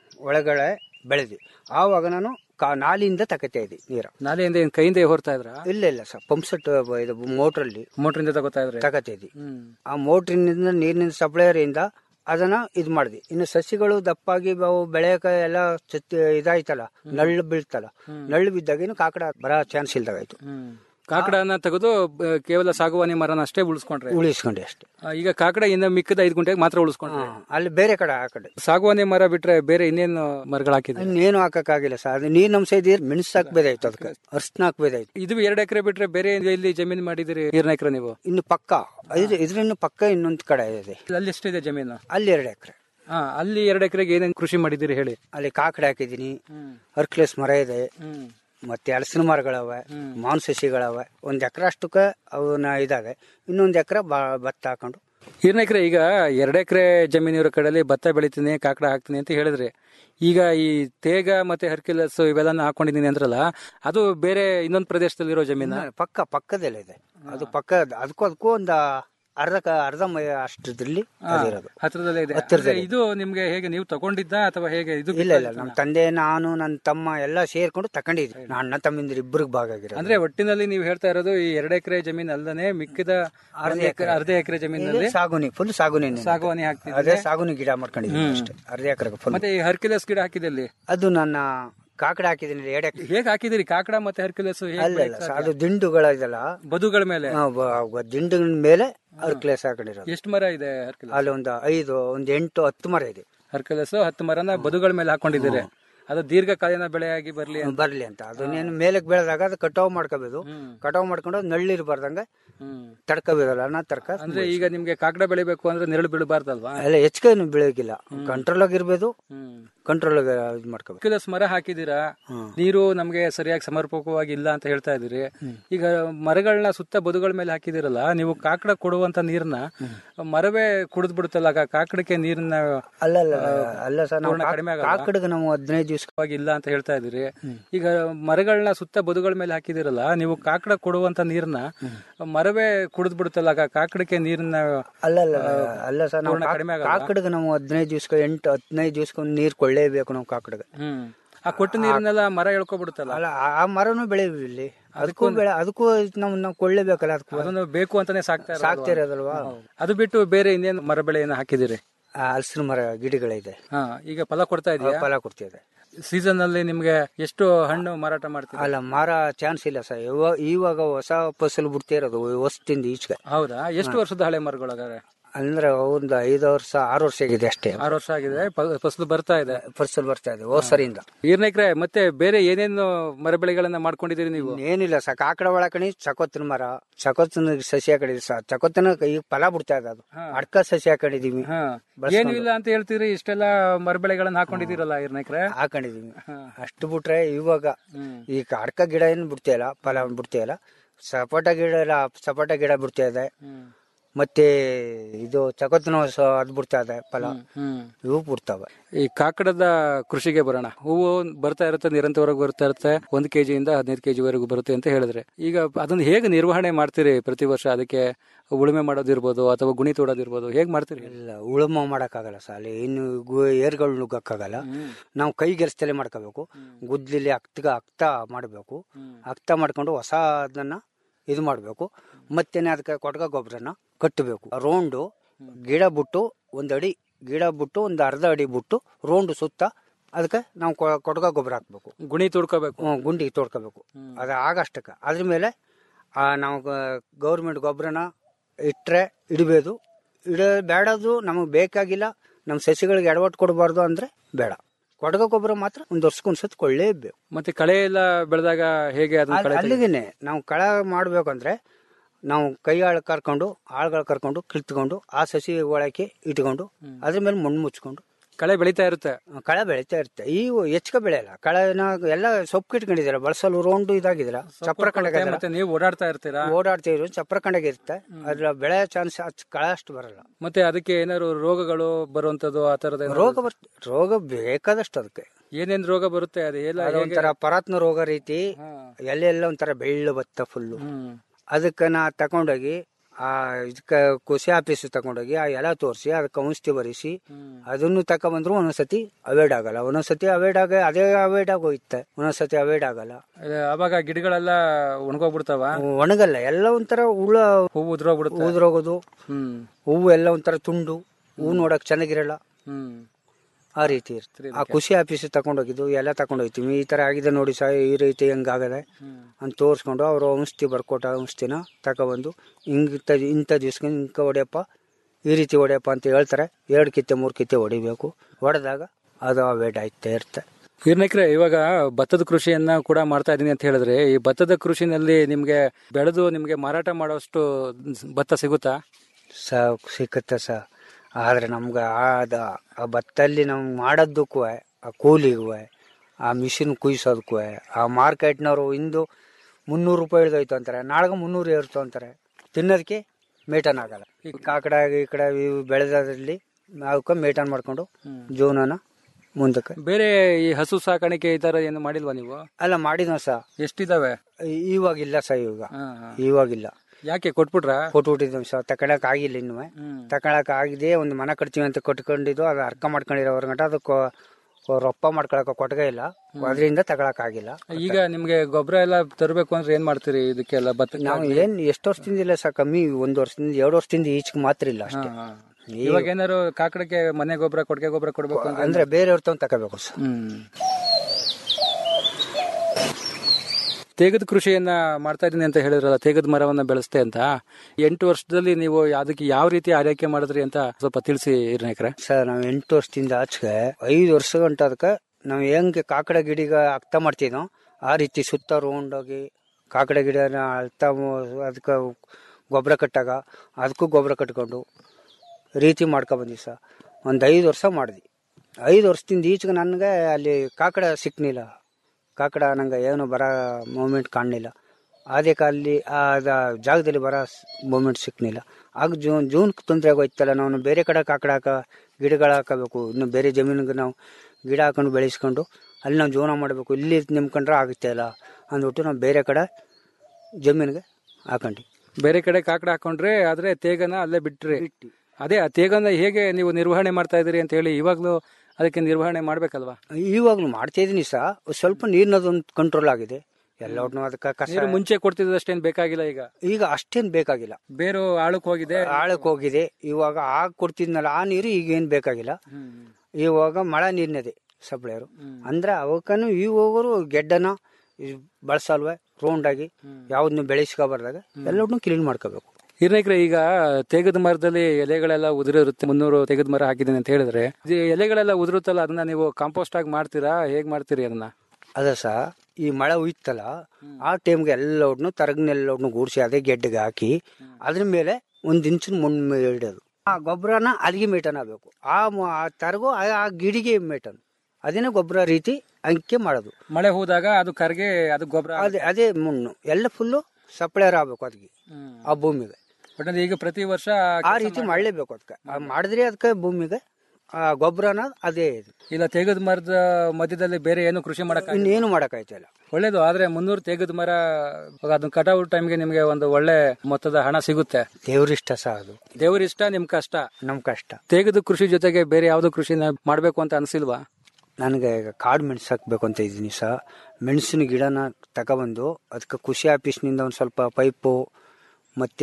ಒಳಗಡೆ ಬೆಳೆದ್ವಿ ಆವಾಗ ನಾನು ಕಾ ನಾಲಿಂದ ತಕತಾ ಇದ್ವಿ ನೀರ ನಾಲೆಯಿಂದ ಏನ್ ಕೈಯಿಂದ ಹೊರ್ತಾ ಇದ್ರ ಇಲ್ಲ ಇಲ್ಲ ಸರ್ ಪಂಪ್ ಸೆಟ್ ಇದು ಮೋಟ್ರಲ್ಲಿ ಮೋಟ್ರಿಂದ ತಗೋತಾ ಇದ್ರಿ ತಕತಾ ಇದ್ವಿ ಹ್ಮ್ ಆ ಮೋಟ್ರಿನಿಂದ ನೀರಿನ ಸಪ್ಲೈಯರ್ ಇಂದ ಅದನ್ನ ಇದು ಮಾಡಿದ್ವಿ ಇನ್ನು ಸಸಿಗಳು ದಪ್ಪಾಗಿ ಅವು ಬೆಳೆಯಕ ಎಲ್ಲ ಚತ್ ಇದಾಯ್ತಲ್ಲ ನಳ್ಳು ಬೀಳ್ತಲ್ಲ ನಳ್ಳು ಬಿದ್ದಾಗ ಇನ್ನು ಕಾಕಡ ಬರೋ ಚಾನ್ಸ್ ಇಲ್ದಾಗಾಯ್ತು ಕಾಕಡನ ತೆಗೆದು ಬ- ಕೇವಲ ಸಾಗುವಾನಿ ಮರನ ಅಷ್ಟೇ ಉಳಿಸ್ಕೊಂಡ್ರೆ ಉಳಿಸ್ಕೊಂಡೆ ಅಷ್ಟೇ ಆ, ಈಗ ಕಾಕಡ ಇನ್ನು ಮಿಕ್ಕದ ಐದು ಗುಂಟೆಗೆ ಮಾತ್ರ ಉಳಿಸ್ಕೊಂಡ್ರೆ ಹಾ, ಅಲ್ಲಿ ಬೇರೆ ಕಡೆ ಆ ಕಡೆ ಸಾಗುವಾನಿ ಮರ ಬಿಟ್ರೆ ಬೇರೆ ಇನ್ನೇನು ಮರಗಳು ಹಾಕಿದ್ರೆ ಇನ್ನೇನು ಹಾಕಕ್ಕಾಗಿಲ್ಲ ಸರ್ ಅದು ನೀರ್ ನಮ್ಸ ಇದ್ದೀರ್ ಮೆಣಸು ಹಾಕ್ಬೇದಾಯ್ತು ಅದಕ್ಕೆ ಅರ್ಶನ ಹಾಕ್ಬೇದಾಯ್ತು ಇದು ಎರಡು ಎಕರೆ ಬಿಟ್ರೆ ಬೇರೆ ಇಲ್ಲಿ ಜಮೀನು ಮಾಡಿದಿರಿ ನೀರ್ನ ಎಕರೆ ನೀವು ಇನ್ನು ಪಕ್ಕ ಇದ್ರ ಇದ್ರಿನ್ನು ಪಕ್ಕ ಇನ್ನೊಂದು ಕಡೆ ಇದೆ ಅಲ್ಲಿ ಎಷ್ಟಿದೆ ಜಮೀನು ಅಲ್ಲಿ ಎರಡು ಎಕರೆ ಹಾ ಅಲ್ಲಿ ಎರಡು ಎಕರೆಗೆ ಏನೇನು ಕೃಷಿ ಮಾಡಿದಿರಿ ಹೇಳಿ ಅಲ್ಲಿ ಕಾಕಡೆ ಹಾಕಿದೀನಿ ಅರ್ಕ್ಲೆಸ್ ಮರ ಇದೆ ಮತ್ತೆ ಹಲಸಿನ ಮರಗಳವೆ ಮಾವಿನ ಸಸಿಗಳವೆ ಒಂದ್ ಎಕರೆ ಅಷ್ಟಕ್ಕ ಅವನ್ನ ಇದಾವೆ ಇನ್ನೊಂದ್ ಎಕರೆ ಭತ್ತ ಹಾಕೊಂಡು ಈರ್ನ ಎಕರೆ ಈಗ ಎರಡು ಎಕರೆ ಜಮೀನು ಇರೋ ಕಡೆಯಲ್ಲಿ ಭತ್ತ ಬೆಳಿತೀನಿ ಕಾಕಡ ಹಾಕ್ತೀನಿ ಅಂತ ಹೇಳಿದ್ರಿ ಈಗ ಈ ತೇಗ ಮತ್ತೆ ಹರ್ಕಿಲಸ್ ಇವೆಲ್ಲ ಹಾಕೊಂಡಿದ್ದೀನಿ ಅಂದ್ರಲ್ಲ ಅದು ಬೇರೆ ಇನ್ನೊಂದು ಪ್ರದೇಶದಲ್ಲಿರೋ ಜಮೀನ ಪಕ್ಕ ಪಕ್ಕದಲ್ಲೇ ಇದೆ ಅದು ಪಕ್ಕ ಅದಕ್ಕೂ ಅದಕ್ಕೂ ಒಂದು ಅರ್ಧ ಕ- ಅರ್ಧ ಮೈ ಅಷ್ಟದ್ರಲ್ಲಿ ಅದಿರೋದು ಹತ್ರದಲ್ಲೇ ಇದೆ ಹತ್ತಿರದಲ್ಲೇ ಅಂದ್ರೆ ಇದು ನಿಮ್ಗೆ ಹೇಗೆ ನೀವು ತಗೊಂಡಿದ್ದ ಅಥವಾ ಹೇಗೆ ಇದು ಇಲ್ಲ ಇಲ್ಲ ನಮ್ಮ ತಂದೆ ನಾನು ನನ್ನ ತಮ್ಮ ಎಲ್ಲ ಸೇರ್ಕೊಂಡು ತಕೊಂಡಿದ್ವಿ ನನ್ನ ಅಣ್ಣ ತಮ್ಮಿಂದ್ರ ಇಬ್ಬರಿಗೆ ಭಾಗ ಆಗಿರೋದು ಅಂದ್ರೆ ಒಟ್ಟಿನಲ್ಲಿ ನೀವು ಹೇಳ್ತಾ ಇರೋದು ಈ ಎರಡು ಎಕರೆ ಜಮೀನ್ ಅಲ್ಲದೆ ಮಿಕ್ಕಿದ ಅರ್ಧ ಎಕರೆ ಅರ್ಧ ಎಕರೆ ಜಮೀನಲ್ಲಿ ಇದು ಸಾಗುನಿ ಫುಲ್ ಸಾಗುನಿ ಸಾಗುವಾನಿ ಹಾಕ್ತಿದ್ರಿ ಅದೇ ಸಾಗುನಿ ಗಿಡ ಮಾಡ್ಕೊಂಡಿದ್ದೀನಿ ಅಷ್ಟೇ ಅರ್ಧ ಎಕರೆಗೆ ಫುಲ್ ಮತ್ತೆ ಈ ಹರ್ಕಿಲಸ್ ಗಿಡ ಹಾಕಿದಲ್ಲಿ ಅದು ನನ್ನ ಕಾಕಡೆ ಹಾಕಿದ್ದೀನಿ ಎರಡು ಎಕರೆ ಹೇಗೆ ಹಾಕಿದಿರಿ ಕಾಕಡ ಮತ್ತೆ ಹರ್ಕಿಲಸ್ ಅಲ್ಲ ಅಲ್ಲ ಸ- ಅದು ದಿಂಡುಗಳ ಇದೆಲ್ಲ ಬದುಗಳ ಮೇಲೆ ಆ, ಬ- ಬ- ದಿಂಡುಗಳ ಮೇಲೆ ಅರ್ಕ್ಲೇಸ್ ಹಾಕೊಂಡಿರೋದು ಎಷ್ಟು ಮರ ಇದೆ ಹರ್ಕಿಲಸ್ ಅಲ್ಲಿ ಒಂದು ಐದು ಒಂದು ಎಂಟು ಹತ್ತು ಮರ ಇದೆ ಹರ್ಕಲಸ್ ಹತ್ತು ಮರನ ಬದುಗಳ ಮೇಲೆ ಹಾಕೊಂಡಿದ್ದೀರಿ ಅದು ದೀರ್ಘಕಾಲೀನ ಬೆಳೆಯಾಗಿ ಬರ್ಲಿ ಅಂತ ಬರ್ಲಿ ಅಂತ ಅದನ್ನೇನು ಮೇಲಕ್ಕೆ ಬೆಳೆದಾಗ ಅದು ಕಟಾವ್ ಮಾಡ್ಕೋಬೇಕು ಕಟಾವ್ ಮಾಡ್ಕೊಂಡು ಅದು ನಳ್ಳಿರ್ಬಾರ್ದಂಗ ತಡ್ಕೋಬೇಕಲ್ಲ ನಾ ತಡ್ಕ ಅಂದ್ರೆ ಈಗ ನಿಮ್ಗೆ ಕಾಕಡ ಬೆಳಿಬೇಕು ಅಂದ್ರೆ ನೆರಳು ಬೀಳಬಾರ್ದಲ್ವಾ ಎಲ್ಲ ಹೆಚ್ಚಿಗೆ ಬೆಳಕಿಲ್ಲ ಕಂಟ್ರೋಲ್ ಆಗಿರ್ಬೋದು ಕಂಟ್ರೋಲ್ ಇದು ಮಾಡ್ಕೋಬೇಕು ಹರ್ಕಿಲಸ್ ಮರ ಹಾಕಿದೀರಾ ನೀರು ನಮ್ಗೆ ಸರಿಯಾಗಿ ಸಮರ್ಪಕವಾಗಿ ಇಲ್ಲ ಅಂತ ಹೇಳ್ತಾ ಇದೀರಿ ಈಗ ಮರಗಳನ್ನ ಸುತ್ತ ಬದುಗಳ ಮೇಲೆ ಹಾಕಿದಿರಲ್ಲ ನೀವು ಕಾಕಡ ಕೊಡುವಂತ ನೀರ್ನ ಮರವೇ ಕುಡಿದ್ ಬಿಡುತ್ತಲ್ಲ ಆಗ ಕಾಕಡಕ್ಕೆ ನೀರನ್ನ ಅಲ್ಲ ಅಲ್ಲ ಅಲ್ಲ ಸರ್ ನಾವು ಪೂರ್ಣ ಕಡಿಮೆ ಆಗಲ್ವಾ? ಕಾಕಡಿಗೆ ನಾವು ಹದಿನೈದು ದಿವ್ಸ ಇಲ್ಲ ಅಂತ ಹೇಳ್ತಾ ಇದೀರಿ ಈಗ ಮರಗಳನ್ನ ಸುತ್ತ ಬದುಗಳ ಮೇಲೆ ಹಾಕಿದಿರಲ್ಲ ನೀವು ಕಾಕಡ ಕೊಡುವಂತ ನೀರ್ನ ಮರವೇ ಕುಡಿದ್ ಬಿಡುತ್ತಲ್ಲ ಆಗ ಕಾಕಡಕ್ಕೆ ನೀರನ್ನ ಅಲ್ಲ ಅಲ್ಲ ಅಲ್ಲ ಸರ್ ನಾವು ಪೂರ್ಣ ಕಡಿಮೆ ಆಗಲ್ವಾ? ಕಾಕಡಿಗೆ ನಾವು ಹದಿನೈದು ದಿವ್ಸಕ್ಕೆ ಎಂಟು ಹದಿನೈದು ದಿವ್ಸಕ್ಕೆ ಒಂದು ನೀರು ಕೊಳ್ಳೇಬೇಕು ನಾವು ಕಾಕಡಿಗೆ ಹ್ಮ್ ಆ ಕೊಟ್ಟ ನೀರನ್ನೆಲ್ಲ ಮರ ಎಳ್ಕೊಬಿಡುತ್ತಲ್ಲ ಅಲ್ಲ ಆ- ಆ ಮರನು ಬೆಳೆಯುವ ಇಲ್ಲಿ ಅದಕ್ಕೂ ಬೆಳೆ ಅದಕ್ಕೂ ನಾವು ನಾವು ಕೊಳ್ಳೇಬೇಕಲ್ಲ ಅದಕ್ಕೂ ಅದನ್ನು ಬೇಕು ಅಂತಾನೆ ಸಾಕ್ತಾ ಇರೋದು ಸಾಕ್ತಾ ಇರೋದಲ್ವಾ ಅದು ಬಿಟ್ಟು ಬೇರೆ ಇನ್ನೇನು ಮರ ಬೆಳೆ ಏನು ಹಾಕಿದಿರಿ ಆ ಹಲಸಿನ ಮರ ಗಿಡಗಳಿದೆ ಹಾ ಈಗ ಫಲ ಕೊಡ್ತಾ ಇದೆಯಾ ಫಲ ಕೊಡ್ತಿದೆ ಸೀಸನ್ ಅಲ್ಲಿ ನಿಮ್ಗೆ ಎಷ್ಟು ಹಣ್ಣು ಮಾರಾಟ ಮಾಡ್ತೀರಾ ಅಲ್ಲ ಮರ ಚಾನ್ಸ್ ಇಲ್ಲ ಸರ್ ಇವಾಗ ಇವಾಗ ಹೊಸ ಫಸಲು ಬಿಡ್ತಾ ಇರೋದು ಹೊಸದಿಂದ ಈಚೆಗೆ ಹೌದಾ ಎಷ್ಟು ವರ್ಷದ ಹಳೆ ಮರಗಳಾಗಾರೆ ಅಂದ್ರೆ ಒಂದು ಐದು ವರ್ಷ ಆರು ವರ್ಷ ಆಗಿದೆ ಅಷ್ಟೇ ಆರು ವರ್ಷ ಆಗಿದೆ ಪ- ಫಸಲು ಬರ್ತಾ ಇದೆ ಫಸಲು ಬರ್ತಾ ಇದೆ ಹೋದ್ ಸರಿಯಿಂದ ಈರ್ನೆಕ್ರೆ ಮತ್ತೆ ಬೇರೆ ಏನೇನು ಮರ ಬೆಳೆಗಳನ್ನ ಮಾಡ್ಕೊಂಡಿದ್ದೀರಿ ನೀವು ಏನಿಲ್ಲ ಸ ಕಾಕಡ ಒಳಕಣಿ ಚಕೋತಿನ ಮರ ಚಕೋತಿನ ಸಸಿ ಹಾಕೊಂಡಿದ್ವಿ ಸ ಚಕೋತಿನ ಈಗ ಫಲ ಬಿಡ್ತಾ ಇದೆ ಅದು ಅಡ್ಕ ಸಸಿ ಹಾಕೊಂಡಿದೀವಿ ಹಾ ಏನು ಇಲ್ಲ ಅಂತ ಹೇಳ್ತೀರಿ ಇಷ್ಟೆಲ್ಲ ಮರ ಬೆಳೆಗಳನ್ನ ಹಾಕೊಂಡಿದ್ದೀರಲ್ಲ ಈರ್ನೆಕ್ರೆ ಹಾಕೊಂಡಿದೀವಿ ಅಷ್ಟು ಬಿಟ್ರೆ ಇವಾಗ ಈ ಅಡ್ಕ ಗಿಡ ಏನು ಬಿಡ್ತಾ ಇಲ್ಲ ಫಲ ಬಿಡ್ತಾ ಇಲ್ಲ ಸಪೋಟ ಗಿಡ ಎಲ್ಲ ಸಪೋಟ ಗಿಡ ಬಿಡ್ತಾ ಇದೆ ಮತ್ತೆ ಇದು ಚಕೋತಿನ ಅದು ಬಿಡ್ತಾ ಇದೆ ಫಲ ಇವು ಬಿಡ್ತಾವೆ ಈ ಕಾಕಡದ ಕೃಷಿಗೆ ಬರೋಣ ಹೂವು ಬರ್ತಾ ಇರುತ್ತೆ ನಿರಂತರವಾಗಿ ಬರ್ತಾ ಇರುತ್ತೆ ಒಂದು ಕೆಜಿಯಿಂದ ಹದಿನೈದು ಕೆಜಿ ವರೆಗೂ ಬರುತ್ತೆ ಅಂತ ಹೇಳಿದ್ರೆ ಈಗ ಅದನ್ನ ಹೇಗೆ ನಿರ್ವಹಣೆ ಮಾಡ್ತೀರಿ ಪ್ರತಿ ವರ್ಷ ಅದಕ್ಕೆ ಉಳುಮೆ ಮಾಡೋದಿರ್ಬೋದು ಅಥವಾ ಗುಣಿ ತೋಡೋದಿರ್ಬೋದು ಹೇಗ್ ಮಾಡ್ತೀರಿ ಇಲ್ಲ ಉಳುಮ ಮಾಡಕ್ಕಾಗಲ್ಲ ಸರ್ ಅಲ್ಲಿ ಇನ್ನು ಗು- ಏರ್ಗಳು ನುಗ್ಗಕ್ಕಾಗಲ್ಲ ನಾವು ಕೈಗೆರ್ಸ್ತಲೆ ಮಾಡ್ಕೋಬೇಕು ಗುದ್ಲಿಲಿ ಅಕ್ತಗ ಅಕ್ತ ಮಾಡಬೇಕು ಅಕ್ತ ಮಾಡ್ಕೊಂಡು ಹೊಸ ಅದನ್ನ ಇದು ಮಾಡಬೇಕು ಮತ್ತೇನೆ ಅದಕ್ಕೆ ಕೊಟ್ಗ ಗೊಬ್ಬರನ ಕಟ್ಟಬೇಕು ರೌಂಡು ಗಿಡ ಬಿಟ್ಟು ಒಂದು ಅಡಿ ಗಿಡ ಬಿಟ್ಟು ಒಂದು ಅರ್ಧ ಅಡಿ ಬಿಟ್ಟು ರೌಂಡ್ ಸುತ್ತ ಅದಕ್ಕೆ ನಾವು ಕೊ- ಕೊಟ್ಗ ಗೊಬ್ಬರ ಹಾಕ್ಬೇಕು ಗುಣಿ ತೋಡ್ಕೋಬೇಕು ಹ್ಮ್, ಗುಂಡಿ ತೋಡ್ಕೋಬೇಕು ಅದು ಆಗಷ್ಟಕ್ಕೆ ಅದ್ರ ಮೇಲೆ ಆ, ನಾವು ಗೌರ್ಮೆಂಟ್ ಗೊಬ್ಬರನ ಇಟ್ಟರೆ ಇಡಬೇಕು ಇಡ ಬೇಡದು ನಮಗೆ ಬೇಕಾಗಿಲ್ಲ ನಮ್ಮ ಸಸಿಗಳಿಗೆ ಎಡವಟ್ಟು ಕೊಡಬಾರ್ದು ಅಂದ್ರೆ ಬೇಡ ಕೊಡಗ ಗೊಬ್ಬರ ಮಾತ್ರ ಒಂದು ವರ್ಷಕ್ಕೊಂದ್ಸತಿ ಕೊಳ್ಳೇಬೇಕು ಮತ್ತೆ ಕಳೆ ಎಲ್ಲ ಬೆಳೆದಾಗ ಹೇಗೆ ಅದನ್ನ ಕಳೆ ತೆಗಿ- ಅಲ್ಲಿಗೇನೆ ನಾವು ಕಳ ಮಾಡ್ಬೇಕಂದ್ರೆ ನಾವು ಕೈ ಆಳು ಕರ್ಕೊಂಡು ಆಳುಗಳು ಕರ್ಕೊಂಡು ಕಿಳ್ತ್ಕೊಂಡು ಆ ಸಸಿ ಒಳಕ್ಕೆ ಇಟ್ಕೊಂಡು ಅದ್ರ ಮೇಲೆ ಮಣ್ಣು ಮುಚ್ಕೊಂಡು ಕಳೆ ಬೆಳೀತಾ ಇರುತ್ತೆ ಕಳೆ ಬೆಳೀತಾ ಇರುತ್ತೆ ಈ ಹೆಚ್ಚಿಗೆ ಬೆಳೆಯಲ್ಲ ಕಳೆನ ಎಲ್ಲ ಸೊಪ್ಪು ಇಟ್ಕೊಂಡಿದ್ದೀರ ಬಳಸಲು ರೌಂಡು ಇದಾಗಿದ್ದೀರ ಚಪ್ರ ಕಂಡಾಗ ಮತ್ತೆ ನೀವು ಓಡಾಡ್ತಾ ಇರ್ತೀರಾ ಓಡಾಡ್ತಿದ್ರು ಚಪ್ರ ಕಂಡಾಗ ಇರುತ್ತೆ ಅದ್ರ ಬೆಳೆ ಚಾನ್ಸ್ ಕಳೆ ಅಷ್ಟು ಬರಲ್ಲ ಮತ್ತೆ ಅದಕ್ಕೆ ಏನಾದ್ರು ರೋಗಗಳು ಬರುವಂತದ್ದು ಆ ತರದ ಏನಾದ್ರು- ರೋಗ ಬರ್ ರೋಗ ಬೇಕಾದಷ್ಟು ಅದಕ್ಕೆ ಏನೇನ್ ರೋಗ ಬರುತ್ತೆ ಅದು ಎಲ್ಲ ಅದು ಒಂಥರ ಪರಾತ್ನ ರೋಗ ರೀತಿ ಎಲ್ಲೆಲ್ಲ ಒಂಥರ ಬೆಳ್ಳು ಬತ್ತ ಫುಲ್ಲು ಅದಕ್ಕೆ ನಾ ತಕೊಂಡೋಗಿ ಆ ಇದಕ್ಕೆ ಕೃಷಿ ಆಫೀಸ್ ತಕೊಂಡೋಗಿ ಆ ಎಲ ತೋರಿಸಿ ಅದಕ್ಕೆ ಔಷಧಿ ಬರೆಸಿ ಅದನ್ನು ತಕೊಂಬಂದ್ರು ಒಂದೊಂದ್ಸತಿ ಅವಾಯ್ಡ್ ಆಗಲ್ಲ ಒಂದೊಂದ್ಸತಿ ಅವಾಯ್ಡ್ ಆಗ ಅದೇ ಅವಾಯ್ಡ್ ಆಗೋಯ್ತೆ ಒಂದೊಂದ್ಸತಿ ಅವಾಯ್ಡ್ ಆಗಲ್ಲ ಅದೇ ಅವಾಗ ಗಿಡಗಳೆಲ್ಲ ಒಣಗೋಗ್ಬಿಡ್ತಾವ ಒಣಗಲ್ಲ ಎಲ್ಲ ಒಂಥರ ಹುಳ ಹೂವು ಉದ್ರೋಗ್ಬಿಡುತ್ತೆ ಊದ್ರೋಗೋದು ಹ್ಮ್ ಹೂವು ಎಲ್ಲ ಒಂಥರ ತುಂಡು ಹೂ ನೋಡಕ್ ಚೆನ್ನಾಗಿರಲ್ಲ ಹ್ಮ್ ಆ ರೀತಿ ಇರ್ತದೆ ಆ ಖುಷಿ ಆಫೀಸ್ ತಗೊಂಡೋಗಿದ್ದು ಎಲ್ಲ ತಗೊಂಡೋಗ್ತೀವಿ ಈ ತರ ಆಗಿದೆ ನೋಡಿ ಸರ್ ಈ ರೀತಿ ಹೆಂಗಾಗದೆ ಅಂತ ತೋರಿಸ್ಕೊಂಡು ಅವರು ಔಷಧಿ ಬರ್ಕೊಟ್ಟ ಔಷಧಿನ ತಗೊಬಂದು ಹಿಂಗ್ ಇಂಥ ದಿವ್ಸಕ್ಕೆ ಹಿಂಗ ಹೊಡೆಯಪ್ಪ ಈ ರೀತಿ ಹೊಡೆಯಪ್ಪ ಅಂತ ಹೇಳ್ತಾರೆ ಎರಡು ಕಿತ್ತೆ ಮೂರು ಕಿತ್ತೆ ಹೊಡಿಬೇಕು ಹೊಡೆದಾಗ ಅದು ಆ ವೇಟ್ ಆಯ್ತಾ ಇರುತ್ತೆ ಹಿರ್ನಕ್ರೆ ಇವಾಗ ಭತ್ತದ ಕೃಷಿಯನ್ನ ಕೂಡ ಮಾಡ್ತಾ ಇದೀನಿ ಅಂತ ಹೇಳಿದ್ರೆ ಈ ಭತ್ತದ ಕೃಷಿನಲ್ಲಿ ನಿಮ್ಗೆ ಬೆಳೆದು ನಿಮ್ಗೆ ಮಾರಾಟ ಮಾಡೋಷ್ಟು ಭತ್ತ ಸಿಗುತ್ತಾ ಸ ಸಿಕ್ಕತ್ತೆ ಸ ಆದ್ರೆ ನಮ್ಗೆ ಆದ ಆ ಭತ್ತಲ್ಲಿ ನಮ್ಗೆ ಮಾಡೋದಕ್ಕೂ ಆ ಕೂಲಿಗೂ ಆ ಮಿಷಿನ್ ಕುಯ್ಸೋದಕ್ಕೂ ಆ ಮಾರ್ಕೆಟ್ನವರು ಇಂದು ಮುನ್ನೂರು ರೂಪಾಯಿ ಇಳ್ದೋಯ್ತು ಅಂತಾರೆ ನಾಳೆಗೆ ಮುನ್ನೂರು ಏರ್ತು ಅಂತಾರೆ ತಿನ್ನೋದಕ್ಕೆ ಮೇಟನ್ ಆಗಲ್ಲ ಈ ಕಾಕಡ ಈ ಕಡೆ ಇವು ಬೆಳೆದ್ರಲ್ಲಿ ಅವಕ್ಕೆ ಮೇಟನ್ ಮಾಡ್ಕೊಂಡು ಜೀವನನ ಮುಂದಕ್ಕೆ ಬೇರೆ ಈ ಹಸು ಸಾಕಾಣಿಕೆ ಈ ತರ ಏನು ಮಾಡಿಲ್ವಾ ನೀವು ಅಲ್ಲ ಮಾಡಿದ್ವ ಸ ಎಷ್ಟಿದಾವೆ ಇವಾಗಿಲ್ಲ ಸ ಇವಾಗ ಹಾ, ಹಾ. ಇವಾಗಿಲ್ಲ ಯಾಕೆ ಕೊಟ್ಬಿಟ್ರಾ ಕೊಟ್ಬಿಟ್ಟಿದ್ವಿ ಸರ್ ತಕೊಳಕ್ ಆಗಿಲ್ಲ ಇನ್ನು ತಕೊಳಕ್ ಆಗಿದೆ ಒಂದು ಮನೆ ಕಟ್ತೀವಿ ಅಂತ ಕೊಟ್ಕೊಂಡಿದ್ದು ಅದು ಅರ್ಕ ಮಾಡ್ಕೊಂಡಿರೋ ಗಂಟ ಅದಕ್ಕೆ ರೊಪ್ಪ ಮಾಡ್ಕೊಳಕ ಕೊಟ್ಗೆ ಇಲ್ಲ ಅದರಿಂದ ತಗೊಳಕ್ ಆಗಿಲ್ಲ ಈಗ ನಿಮ್ಗೆ ಗೊಬ್ಬರ ಎಲ್ಲ ತರಬೇಕು ಅಂದ್ರೆ ಏನ್ ಮಾಡ್ತೀರಿ ಇದಕ್ಕೆಲ್ಲ ಭತ್ತ ನಾವು ಏನ್ ಎಷ್ಟು ವರ್ಷದಿಂದ ಇಲ್ಲ ಸರ್ ಕಮ್ಮಿ ಒಂದು ವರ್ಷದಿಂದ ಎರಡು ವರ್ಷದಿಂದ ಈಚೆಗೆ ಮಾತ್ರ ಇಲ್ಲ ಅಷ್ಟೇ ಇವಾಗ ಏನಾರು ಕಾಕಡಕ್ಕೆ ಮನೆ ಗೊಬ್ಬರ ಕೊಟ್ಟಿಗೆ ಗೊಬ್ಬರ ಕೊಡ್ಬೇಕು ಅಂದ್ರೆ ಅಂದ್ರೆ ಬೇರೆಯವ್ರ ತಗೊಂಡ್ ತಗೋಬೇಕು ಸರ್ ಹ್ಮ್ ತೇಗದ ಕೃಷಿಯನ್ನ ಮಾಡ್ತಾ ಇದೀನಿ ಅಂತ ಹೇಳಿದ್ರಲ್ಲ ತೇಗದ ಮರವನ್ನ ಬೆಳೆಸ್ತೆ ಅಂತ ಎಂಟು ವರ್ಷದಲ್ಲಿ ನೀವು ಅದಕ್ಕೆ ಯಾವ ರೀತಿ ಆರೈಕೆ ಮಾಡಿದ್ರಿ ಅಂತ ಸ್ವಲ್ಪ ತಿಳಿಸಿ ಹಿರ್ನಾಯ್ಕ್ರೆ ಸರ್ ನಾವು ಎಂಟು ವರ್ಷದಿಂದ ಆಚೆಗೆ ಐದು ವರ್ಷ ಗಂಟ ಅದಕ್ಕೆ ನಾವು ಹೆಂಗೆ ಕಾಕಡ ಗಿಡಿಗ ಅರ್ಥ ಮಾಡ್ತಿದ್ನೋ ಆ ರೀತಿ ಸುತ್ತ ರೌಂಡಾಗಿ ಕಾಕಡ ಗಿಡನ ಅಳ್ತ ಅದಕ್ಕೆ ಗೊಬ್ಬರ ಕಟ್ಟಾಗ ಅದಕ್ಕೂ ಗೊಬ್ಬರ ಕಟ್ಕೊಂಡು ರೀತಿ ಮಾಡ್ಕೊ ಬಂದ್ವಿ ಸರ್ ಒಂದು ಐದು ವರ್ಷ ಮಾಡಿದ್ವಿ ಐದು ವರ್ಷದಿಂದ ಈಚೆಗೆ ನನಗೆ ಅಲ್ಲಿ ಕಾಕಡ ಸಿಕ್ನಿಲ್ಲ ಕಾಕಡ ನಂಗೆ ಏನು ಬರೋ ಮೂಮೆಂಟ್ ಕಾಣಲಿಲ್ಲ ಅದಕ್ಕೆ ಅಲ್ಲಿ ಆ ದ- ಜಾಗದಲ್ಲಿ ಬರೋ ಮೂಮೆಂಟ್ ಸಿಕ್ನಿಲ್ಲ ಆಗ ಜೂನ್ ಜೂನ್ ತೊಂದರೆ ಆಗೋಯ್ತಲ್ಲ ನಾವು ಬೇರೆ ಕಡೆ ಕಾಕಡ ಹಾಕ ಗಿಡಗಳು ಹಾಕಬೇಕು ಇನ್ನು ಬೇರೆ ಜಮೀನಿಗೆ ನಾವು ಗಿಡ ಹಾಕೊಂಡು ಬೆಳೆಸ್ಕೊಂಡು ಅಲ್ಲಿ ನಾವು ಜೀವನ ಮಾಡಬೇಕು ಇಲ್ಲಿ ನಿಮ್ಕೊಂಡ್ರೆ ಆಗುತ್ತೆ ಅಲ್ಲ ಅಂದ್ಬಿಟ್ಟು ನಾವು ಬೇರೆ ಕಡೆ ಜಮೀನಿಗೆ ಹಾಕೊಂಡ್ವಿ ಬೇರೆ ಕಡೆ ಕಾಕಡ ಹಾಕೊಂಡ್ರೆ ಆದ್ರೆ ತೇಗನ ಅಲ್ಲೇ ಬಿಟ್ರಿ ಅದೇ ಆ ತೇಗನ ಹೇಗೆ ನೀವು ನಿರ್ವಹಣೆ ಮಾಡ್ತಾ ಇದೀರಿ ಅಂತ ಹೇಳಿ ಇವಾಗ್ಲೂ ಅದಕ್ಕೆ ನಿರ್ವಹಣೆ ಮಾಡ್ಬೇಕಲ್ವಾ ಇವಾಗಲೂ ಮಾಡ್ತಾ ಇದೀನಿ ಸಹ ಸ್ವಲ್ಪ ನೀರಿನದೊಂದು ಕಂಟ್ರೋಲ್ ಆಗಿದೆ ಎಲ್ಲವನ್ನೂ ಅದಕ್ಕೆ ಕಸ ನೀರು ಮುಂಚೆ ಕೊಡ್ತಿದ್ದಷ್ಟೇನ್ ಬೇಕಾಗಿಲ್ಲ ಈಗ ಈಗ ಅಷ್ಟೇನ್ ಬೇಕಾಗಿಲ್ಲ ಬೇರು ಆಳಕ್ ಹೋಗಿದೆ ಆಳಕ್ ಹೋಗಿದೆ ಇವಾಗ ಆಗ ಕೊಡ್ತಿದ್ನಲ್ಲ ಆ ನೀರು ಈಗ ಏನ್ ಬೇಕಾಗಿಲ್ಲ ಇವಾಗ ಮಳೆ ನೀರಿನದೇ ಸಪ್ಲೈಯರು ಅಂದ್ರೆ ಅವಕ್ಕನು ಈ ಹೋಗೋರು ಗೆಡ್ಡನ ಬಳಸಲ್ವೇ ರೌಂಡ್ ಆಗಿ ಯಾವ್ದನ್ನು ಬೆಳೆಸ್ಕೊಬಾರ್ದಾಗ ಎಲ್ಲವನ್ನೂ ಕ್ಲೀನ್ ಮಾಡ್ಕೋಬೇಕು ಹಿರ್ನಾಯ್ಕ್ರೆ ಈಗ ತೇಗದ ಮರದಲ್ಲಿ ಎಲೆಗಳೆಲ್ಲ ಉದುರಿರುತ್ತೆ ಮುನ್ನೂರು ತೆಗೆದ ಮರ ಹಾಕಿದ್ದೀನಿ ಅಂತ ಹೇಳಿದ್ರೆ ಇದು ಎಲೆಗಳೆಲ್ಲ ಉದುರುತ್ತಲ್ಲ ಅದನ್ನ ನೀವು ಕಾಂಪೋಸ್ಟ್ ಆಗಿ ಮಾಡ್ತೀರಾ ಹೇಗ್ ಮಾಡ್ತೀರಿ ಅದನ್ನ ಅದ ಸಹ ಈ ಮಳೆ ಹುಯ್ತಲ್ಲ ಆ ಟೈಮ್ಗೆ ಎಲ್ಲವನ್ನೂ ತರಗನೆಲ್ಲವನ್ನೂ ಗೂಡಿಸಿ ಅದೇ ಗೆಡ್ಡೆಗೆ ಹಾಕಿ ಅದ್ರ ಮೇಲೆ ಒಂದ್ ಇಂಚಿನ ಮಣ್ಣು ಇಡೋದು ಆ ಗೊಬ್ಬರನ ಅಲ್ಲಿಗೆ ಮೇಟನ್ ಆಗ್ಬೇಕು ಆ ಮ- ಆ ತರಗು ಆ ಆ ಗಿಡಿಗೆ ಮೇಟನ್ ಅದನ್ನೇ ಗೊಬ್ಬರ ರೀತಿ ಅಂಕೆ ಮಾಡೋದು ಮಳೆ ಹೋದಾಗ ಅದು ಕರ್ಗೆ ಅದು ಗೊಬ್ಬರ ಅದೇ ಅದೇ ಮಣ್ಣು ಎಲ್ಲ ಫುಲ್ಲು ಸಪ್ಲೈರ್ ಆಗ್ಬೇಕು ಅದಕ್ಕೆ ಆ ಭೂಮಿಗೆ ಒಟ್ಟಿನಲ್ಲಿ ಈಗ ಪ್ರತಿ ವರ್ಷ ಆ ರೀತಿ ಮಾಡಲೇಬೇಕು ಅದಕ್ಕೆ ಮಾಡಿದ್ರೆ ಅದಕ್ಕೆ ಭೂಮಿಗೆ ಆ ಗೊಬ್ಬರನ ಅದೇ ಇದು ಇಲ್ಲ ತೇಗದ ಮರದ ಮಧ್ಯದಲ್ಲಿ ಬೇರೆ ಏನು ಕೃಷಿ ಮಾಡಕ್ ಇನ್ನೇನು ಮಾಡೋಕ್ಕಾಯ್ತಿಲ್ಲ ಒಳ್ಳೇದು ಆದ್ರೆ ಮುನ್ನೂರು ತೇಗದ ಮರ ಅದನ್ನ ಕಟಾವು ಟೈಮ್ಗೆ ನಿಮ್ಗೆ ಒಂದು ಒಳ್ಳೆ ಮೊತ್ತದ ಹಣ ಸಿಗುತ್ತೆ ದೇವ್ರಿಷ್ಟ ಸಹ ಅದು ದೇವ್ರ ಇಷ್ಟ ನಿಮ್ ಕಷ್ಟ ನಮ್ ಕಷ್ಟ ತೇಗದ ಕೃಷಿ ಜೊತೆಗೆ ಬೇರೆ ಯಾವ್ದು ಕೃಷಿನ ಮಾಡ್ಬೇಕು ಅಂತ ಅನ್ಸಿಲ್ವಾ ನನಗೆ ಈಗ ಕಾಡು ಮೆಣಸು ಹಾಕ್ಬೇಕು ಅಂತ ಇದ್ದೀನಿ ಸಹ ಮೆಣಸಿನ ಗಿಡನ ತಗೊಬಂದು ಅದಕ್ಕೆ ಖುಷಿ ಆಫೀಸ್ನಿಂದ ಒಂದು ಸ್ವಲ್ಪ ಪೈಪು ಮತ್ತು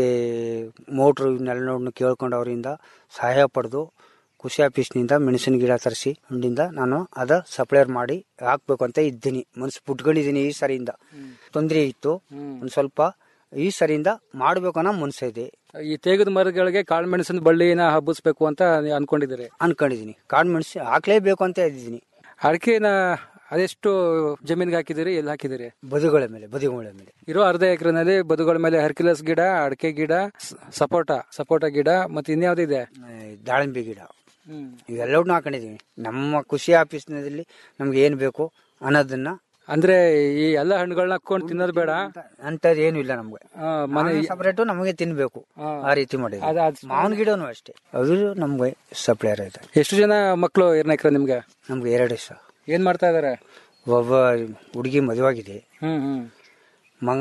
ಮೋಟ್ರು ಇವನ್ನೆಲ್ಲ ಕೇಳ್ಕೊಂಡು ಅವರಿಂದ ಸಹಾಯ ಪಡೆದು ಖುಷಿ ಆಫೀಸ್ನಿಂದ ಮೆಣಸಿನ ಗಿಡ ತರಿಸಿ ಹಣ್ಣಿಂದ ನಾನು ಅದ ಸಪ್ಲೈರ್ ಮಾಡಿ ಹಾಕ್ಬೇಕು ಅಂತ ಇದ್ದೀನಿ ಮನಸ್ಸು ಪುಟ್ಕೊಂಡಿದ್ದೀನಿ ಈ ಸರಿಯಿಂದ ತೊಂದರೆ ಇತ್ತು ಒಂದು ಸ್ವಲ್ಪ ಈ ಸರಿಯಿಂದ ಮಾಡ್ಬೇಕು ಅನ್ನೋ ಮನಸ್ಸು ಇದೆ ಈ ತೇಗದ ಮರಗಳಿಗೆ ಕಾಳು ಮೆಣಸಿನ ಬಳ್ಳಿನ ಹಬ್ಬಿಸ್ಬೇಕು ಅಂತ ನೀವ್ ಅನ್ಕೊಂಡಿದ್ದೀರಿ ಅನ್ಕೊಂಡಿದ್ದೀನಿ ಕಾಡು ಮೆಣಸು ಹಾಕ್ಲೇಬೇಕು ಅಂತ ಇದ್ದೀನಿ ಅಡಿಕೆನ ಅದೆಷ್ಟು ಜಮೀನ್ಗೆ ಹಾಕಿದಿರಿ ಎಲ್ಲಿ ಹಾಕಿದಿರಿ ಬದುಗಳ ಮೇಲೆ ಬದುಗಳ ಮೇಲೆ ಇರೋ ಅರ್ಧ ಎಕರೆನಲ್ಲಿ ಬದುಗಳ ಮೇಲೆ ಹರ್ಕಿಲಸ್ ಗಿಡ ಅಡಿಕೆ ಗಿಡ ಸ- ಸಪೋಟ ಸಪೋಟ ಗಿಡ ಮತ್ತೆ ಇನ್ಯಾವ್ದಿದೆ ಆ, ದಾಳಿಂಬೆ ಗಿಡ ಇವೆಲ್ಲವನ್ನೂ ಹಾಕೊಂಡಿದೀವಿ ನಮ್ಮ ಖುಷಿ ಆಫೀಸ್ನಲ್ಲಿ ನಮ್ಗೆ ಏನ್ ಬೇಕು ಅನ್ನೋದನ್ನ ಅಂದ್ರೆ ಈ ಎಲ್ಲ ಹಣ್ಣುಗಳನ್ನ ಹಾಕೊಂಡು ತಿನ್ನೋದು ಬೇಡ ಅಂತದ್ ಏನು ಇಲ್ಲ ನಮ್ಗೆ ಆ, ಮನೆ ಸಪರೇಟ್ ನಮಗೆ ತಿನ್ಬೇಕು ಆ ರೀತಿ ಅದ್- ಮಾಡಿದ್ವಿ ಅದ್- ಮಾವಿನ ಗಿಡನು ಅಷ್ಟೇ ಅದು ನಮ್ಗೆ ಸಪ್ಲೈರ್ ಐತೆ ಎಷ್ಟು ಜನ ಮಕ್ಕಳು ಇರ್ನಾಕ್ರ ನಿಮ್ಗೆ ನಮ್ಗೆ ಎರಡು ಇಷ್ಟ ಏನ್ ಮಾಡ್ತಾ ಇದಾರೆ ಒಬ್ಬ ಹುಡುಗಿ ಮದುವಾಗಿದೆ ಹ್ಮ್ ಹ್ಮ್ ಮಗ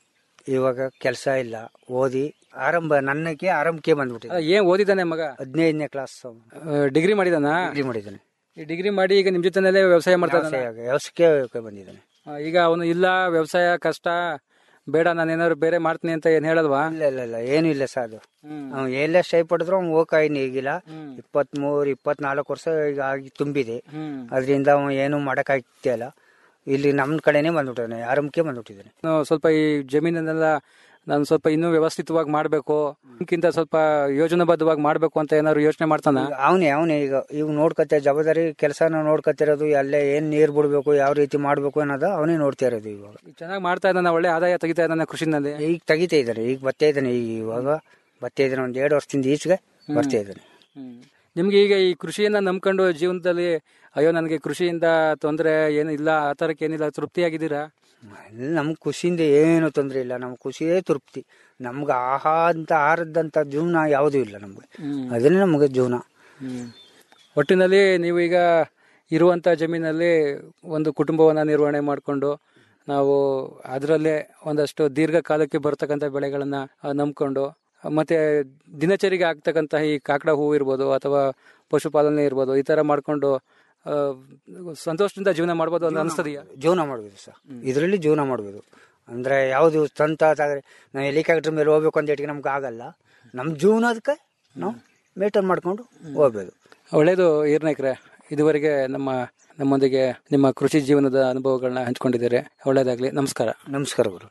ಇವಾಗ ಕೆಲಸ ಇಲ್ಲ ಓದಿ ಆರಂಭ ನನ್ನಕ್ಕೆ ಆರಂಭಕ್ಕೆ ಬಂದ್ಬಿಟ್ಟಿದೆ ಅಲ್ಲ, ಏನ್ ಓದಿದಾನೆ ಮಗ ಹದಿನೈದನೇ ಕ್ಲಾಸ್ ಡಿಗ್ರಿ ಮಾಡಿದಾನ ಡಿಗ್ರಿ ಮಾಡಿದ್ದಾನೆ ಈ ಡಿಗ್ರಿ ಮಾಡಿ ಈಗ ನಿಮ್ ಜೊತೆನಲ್ಲೇ ವ್ಯವಸಾಯ ಮಾಡ್ತಾ ಇದ್ದಾನೆ ವ್ಯವಸಾಯಕ್ಕೆ ಬಂದಿದ್ದಾನೆ ಆ, ಈಗ ಅವನು ಇಲ್ಲ ವ್ಯವಸಾಯ ಕಷ್ಟ ಬೇಡ ನಾನು ಏನಾದ್ರು ಬೇರೆ ಮಾಡ್ತೀನಿ ಅಂತ ಏನ್ ಹೇಳಲ್ವಾ ಇಲ್ಲ ಇಲ್ಲ ಇಲ್ಲ ಏನು ಇಲ್ಲ ಸರ್ ಅದು ಅವ್ನು ಎಲ್ಲೇ ಸ್ಟೈ ಪಡೆದ್ರು ಅವ್ನು ಹೋಗಾಯಿನ ಈಗಿಲ್ಲ ಇಪ್ಪತ್ಮೂರು ಇಪ್ಪತ್ನಾಲ್ಕು ವರ್ಷ ಈಗ ಆಗಿ ತುಂಬಿದೆ ಅದರಿಂದ ಅವನು ಏನು ಮಾಡೋಕ್ಕಾಗ್ತಿಲ್ಲ ಇಲ್ಲಿ ನಮ್ಮ ಕಡೆನೇ ಬಂದ್ಬಿಟ್ಟಿದ್ದಾನೆ ಆರಂಭಕ್ಕೆ ಬಂದ್ಬಿಟ್ಟಿದ್ದಾನೆ ನಾನು ಸ್ವಲ್ಪ ಈ ಜಮೀನನ್ನೆಲ್ಲ ನಾನು ಸ್ವಲ್ಪ ಇನ್ನೂ ವ್ಯವಸ್ಥಿತವಾಗಿ ಮಾಡಬೇಕು ಇದಕ್ಕಿಂತ ಸ್ವಲ್ಪ ಯೋಜನಾಬದ್ಧವಾಗಿ ಮಾಡಬೇಕು ಅಂತ ಏನಾದ್ರು ಯೋಚನೆ ಮಾಡ್ತಾನ ಅವನೇ ಅವನೇ ಈಗ ಈಗ ನೋಡ್ಕತ್ತೆ ಜವಾಬ್ದಾರಿ ಕೆಲಸನ ನೋಡ್ಕತ್ತಿರೋದು ಅಲ್ಲೇ ಏನ್ ನೀರ್ ಬಿಡ್ಬೇಕು ಯಾವ ರೀತಿ ಮಾಡ್ಬೇಕು ಅನ್ನೋದು ಅವನೇ ನೋಡ್ತಾ ಇರೋದು ಇವಾಗ ಚೆನ್ನಾಗಿ ಮಾಡ್ತಾ ಇದ್ದಾನೆ ಒಳ್ಳೆ ಆದಾಯ ತೆಗಿತಾ ಇದ್ದಾನೆ ಕೃಷಿನಲ್ಲಿ ಈಗ ತೆಗಿತಾ ಇದ್ದಾನೆ ಈಗ ಬರ್ತಾ ಇದ್ದಾನೆ ಈಗ ಇವಾಗ ಬರ್ತಾ ಇದ್ದಾನೆ ಒಂದ್ ಎರಡು ವರ್ಷದಿಂದ ಈಚೆಗೆ ಬರ್ತಾ ಇದ್ದಾನೆ ನಿಮ್ಗೆ ಈಗ ಈ ಕೃಷಿಯನ್ನ ನಂಬ್ಕೊಂಡು ಜೀವನದಲ್ಲಿ ಅಯ್ಯೋ ನನಗೆ ಕೃಷಿಯಿಂದ ತೊಂದರೆ ಏನು ಇಲ್ಲ ಆ ಥರಕ್ಕೆ ಏನಿಲ್ಲ ತೃಪ್ತಿಯಾಗಿದ್ದೀರಾ ಇಲ್ಲಿ ನಮ್ಗೆ ಖುಷಿಯಿಂದ ಏನು ತೊಂದರೆ ಇಲ್ಲ ನಮ್ಗೆ ಖುಷಿಯೇ ತೃಪ್ತಿ ನಮ್ಗೆ ಆಹಾರ ಅಂತ ಆಹಾರದಂತ ಜೀವನ ಯಾವುದೂ ಇಲ್ಲ ನಮ್ಗೆ ಅದನ್ನೇ ನಮ್ಗೆ ಜೀವನ ಒಟ್ಟಿನಲ್ಲಿ ನೀವು ಈಗ ಇರುವಂತ ಜಮೀನಲ್ಲಿ ಒಂದು ಕುಟುಂಬವನ್ನ ನಿರ್ವಹಣೆ ಮಾಡಿಕೊಂಡು ನಾವು ಅದರಲ್ಲೇ ಒಂದಷ್ಟು ದೀರ್ಘಕಾಲಕ್ಕೆ ಬರ್ತಕ್ಕಂಥ ಬೆಳೆಗಳನ್ನ ಆ, ನಂಬ್ಕೊಂಡು ಆ, ಮತ್ತೆ ದಿನಚರಿಗೆ ಆಗ್ತಕ್ಕಂಥ ಈ ಕಾಕಡ ಹೂವು ಇರ್ಬೋದು ಅಥವಾ ಪಶುಪಾಲನೆ ಇರ್ಬೋದು ಈ ತರ ಮಾಡ್ಕೊಂಡು ಆ, ಸಂತೋಷದಿಂದ ಜೀವನ ಮಾಡ್ಬೋದು ಅಂತ ಅನಿಸ್ತದೆಯಾ ಜೀವನ ಮಾಡ್ಬೋದು ಸರ್ ಇದರಲ್ಲಿ ಜೀವನ ಮಾಡ್ಬೋದು ಅಂದ್ರೆ ಯಾವುದು ಸ್ವಂತ ತಾಗ್ರೆ ನಾವು ಹೆಲಿಕಾಪ್ಟರ್ ಮೇಲೆ ಹೋಗ್ಬೇಕು ಅಂತ ಇಟ್ಟಿಗೆ ನಮ್ಗೆ ಆಗಲ್ಲ ನಮ್ಮ ಜೀವನದಕ್ಕೆ ನಾವು ಮೇಂಟೈನ್ ಮಾಡ್ಕೊಂಡು ಹೋಗ್ಬೋದು ಒಳ್ಳೇದು ಈರ್ನಾಯ್ಕ್ರೆ ಇದುವರೆಗೆ ನಮ್ಮ ನಮ್ಮೊಂದಿಗೆ ನಿಮ್ಮ ಕೃಷಿ ಜೀವನದ ಅನುಭವಗಳನ್ನ ಹಂಚ್ಕೊಂಡಿದ್ದಾರೆ ಒಳ್ಳೇದಾಗ್ಲಿ ನಮಸ್ಕಾರ ನಮಸ್ಕಾರ ಗುರು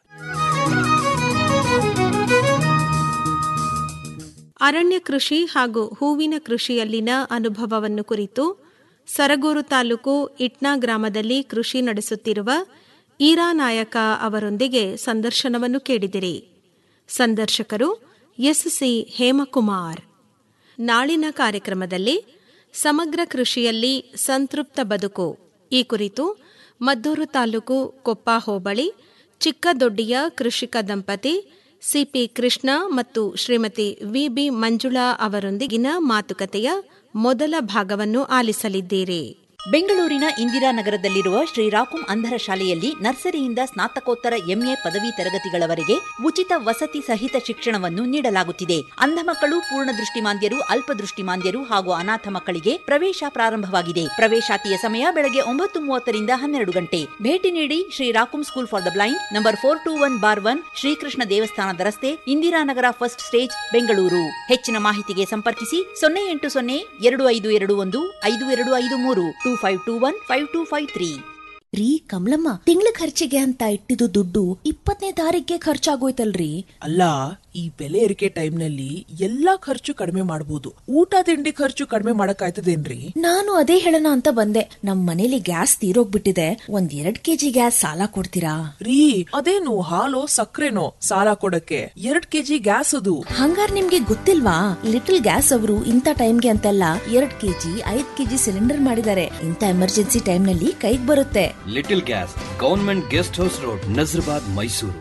ಅರಣ್ಯ ಕೃಷಿ ಹಾಗೂ ಹೂವಿನ ಕೃಷಿಯಲ್ಲಿನ ಅನುಭವವನ್ನು ಕುರಿತು ಸರಗೂರು ತಾಲೂಕು ಇಟ್ನಾ ಗ್ರಾಮದಲ್ಲಿ ಕೃಷಿ ನಡೆಸುತ್ತಿರುವ ಈರಾ ನಾಯಕ ಅವರೊಂದಿಗೆ ಸಂದರ್ಶನವನ್ನು ಕೇಳಿದಿರಿ ಸಂದರ್ಶಕರು ಎಸ್ಸಿ ಹೇಮಕುಮಾರ್ ನಾಳಿನ ಕಾರ್ಯಕ್ರಮದಲ್ಲಿ ಸಮಗ್ರ ಕೃಷಿಯಲ್ಲಿ ಸಂತೃಪ್ತ ಬದುಕು ಈ ಕುರಿತು ಮದ್ದೂರು ತಾಲೂಕು ಕೊಪ್ಪ ಹೋಬಳಿ ಚಿಕ್ಕದೊಡ್ಡಿಯ ಕೃಷಿಕ ದಂಪತಿ ಸಿಪಿ ಕೃಷ್ಣ ಮತ್ತು ಶ್ರೀಮತಿ ವಿಬಿ ಮಂಜುಳಾ ಅವರೊಂದಿಗಿನ ಮಾತುಕತೆಯ ಮೊದಲ ಭಾಗವನ್ನು ಆಲಿಸಲಿದ್ದೀರಿ ಬೆಂಗಳೂರಿನ ಇಂದಿರಾನಗರದಲ್ಲಿರುವ ಶ್ರೀರಾಕುಂ ಅಂಧರ ಶಾಲೆಯಲ್ಲಿ ನರ್ಸರಿಯಿಂದ ಸ್ನಾತಕೋತ್ತರ ಎಂಎ ಪದವಿ ತರಗತಿಗಳವರೆಗೆ ಉಚಿತ ವಸತಿ ಸಹಿತ ಶಿಕ್ಷಣವನ್ನು ನೀಡಲಾಗುತ್ತಿದೆ ಅಂಧ ಮಕ್ಕಳು ಪೂರ್ಣ ದೃಷ್ಟಿಮಾಂದ್ಯರು ಅಲ್ಪದೃಷ್ಟಿಮಾಂದ್ಯರು ಹಾಗೂ ಅನಾಥ ಮಕ್ಕಳಿಗೆ ಪ್ರವೇಶ ಪ್ರಾರಂಭವಾಗಿದೆ ಪ್ರವೇಶಾತಿಯ ಸಮಯ ಬೆಳಗ್ಗೆ ಒಂಬತ್ತು ಮೂವತ್ತರಿಂದ ಹನ್ನೆರಡು ಗಂಟೆ ಭೇಟಿ ನೀಡಿ Sri Rakum school for the blind number four two one bar one Srikrishna ದೇವಸ್ಥಾನದ ರಸ್ತೆ ಇಂದಿರಾನಗರ ಫಸ್ಟ್ ಸ್ಟೇಜ್ ಬೆಂಗಳೂರು ಹೆಚ್ಚಿನ ಮಾಹಿತಿಗೆ ಸಂಪರ್ಕಿಸಿ ಸೊನ್ನೆ ಎಂಟು ಸೊನ್ನೆ ಎರಡು ಐದು ಎರಡು ಒಂದು ಐದು ಎರಡು ಐದು ಮೂರು two five two one five two five three ರೀ ಕಮಲಮ್ಮ ತಿಂಗಳ ಖರ್ಚಿಗೆ ಅಂತ ಇಟ್ಟಿದ್ದು ದುಡ್ಡು ಇಪ್ಪತ್ತನೇ ತಾರೀಕಿಗೆ ಖರ್ಚಾಗೋಯ್ತಲ್ರಿ ಅಲ್ಲ ಈ ಬೆಲೆ ಏರಿಕೆ ಟೈಮ್ನಲ್ಲಿ ಎಲ್ಲಾ ಖರ್ಚು ಕಡಿಮೆ ಮಾಡಬಹುದು ಊಟ ತಿಂಡಿ ಖರ್ಚು ಕಡಿಮೆ ಮಾಡಕ್ಕಾಯ್ತದೇನ್ರಿ ನಾನು ಅದೇ ಹೇಳೋಣ ಅಂತ ಬಂದೆ ನಮ್ ಮನೇಲಿ ಗ್ಯಾಸ್ ತೀರೋಗ್ಬಿಟ್ಟಿದೆ ಒಂದ್ ಎರಡ್ ಕೆಜಿ ಗ್ಯಾಸ್ ಸಾಲ ಕೊಡ್ತೀರಾ ರೀ ಅದೇನು ಹಾಲು ಸಕ್ಕರೆನೋ ಸಾಲ ಕೊಡಕ್ಕೆ ಎರಡ್ ಕೆಜಿ ಗ್ಯಾಸ್ ಅದು ಹಂಗಾರ್ ನಿಮ್ಗೆ ಗೊತ್ತಿಲ್ವಾ ಲಿಟಲ್ ಗ್ಯಾಸ್ ಅವರು ಇಂಥ ಟೈಮ್ಗೆ ಅಂತೆಲ್ಲ ಎರಡ್ ಕೆಜಿ ಐದ್ ಕೆಜಿ ಸಿಲಿಂಡರ್ ಮಾಡಿದ್ದಾರೆ ಇಂಥ ಎಮರ್ಜೆನ್ಸಿ ಟೈಮ್ ನಲ್ಲಿ ಕೈಗ್ ಬರುತ್ತೆ little gas government guest house road Nazarbad Mysuru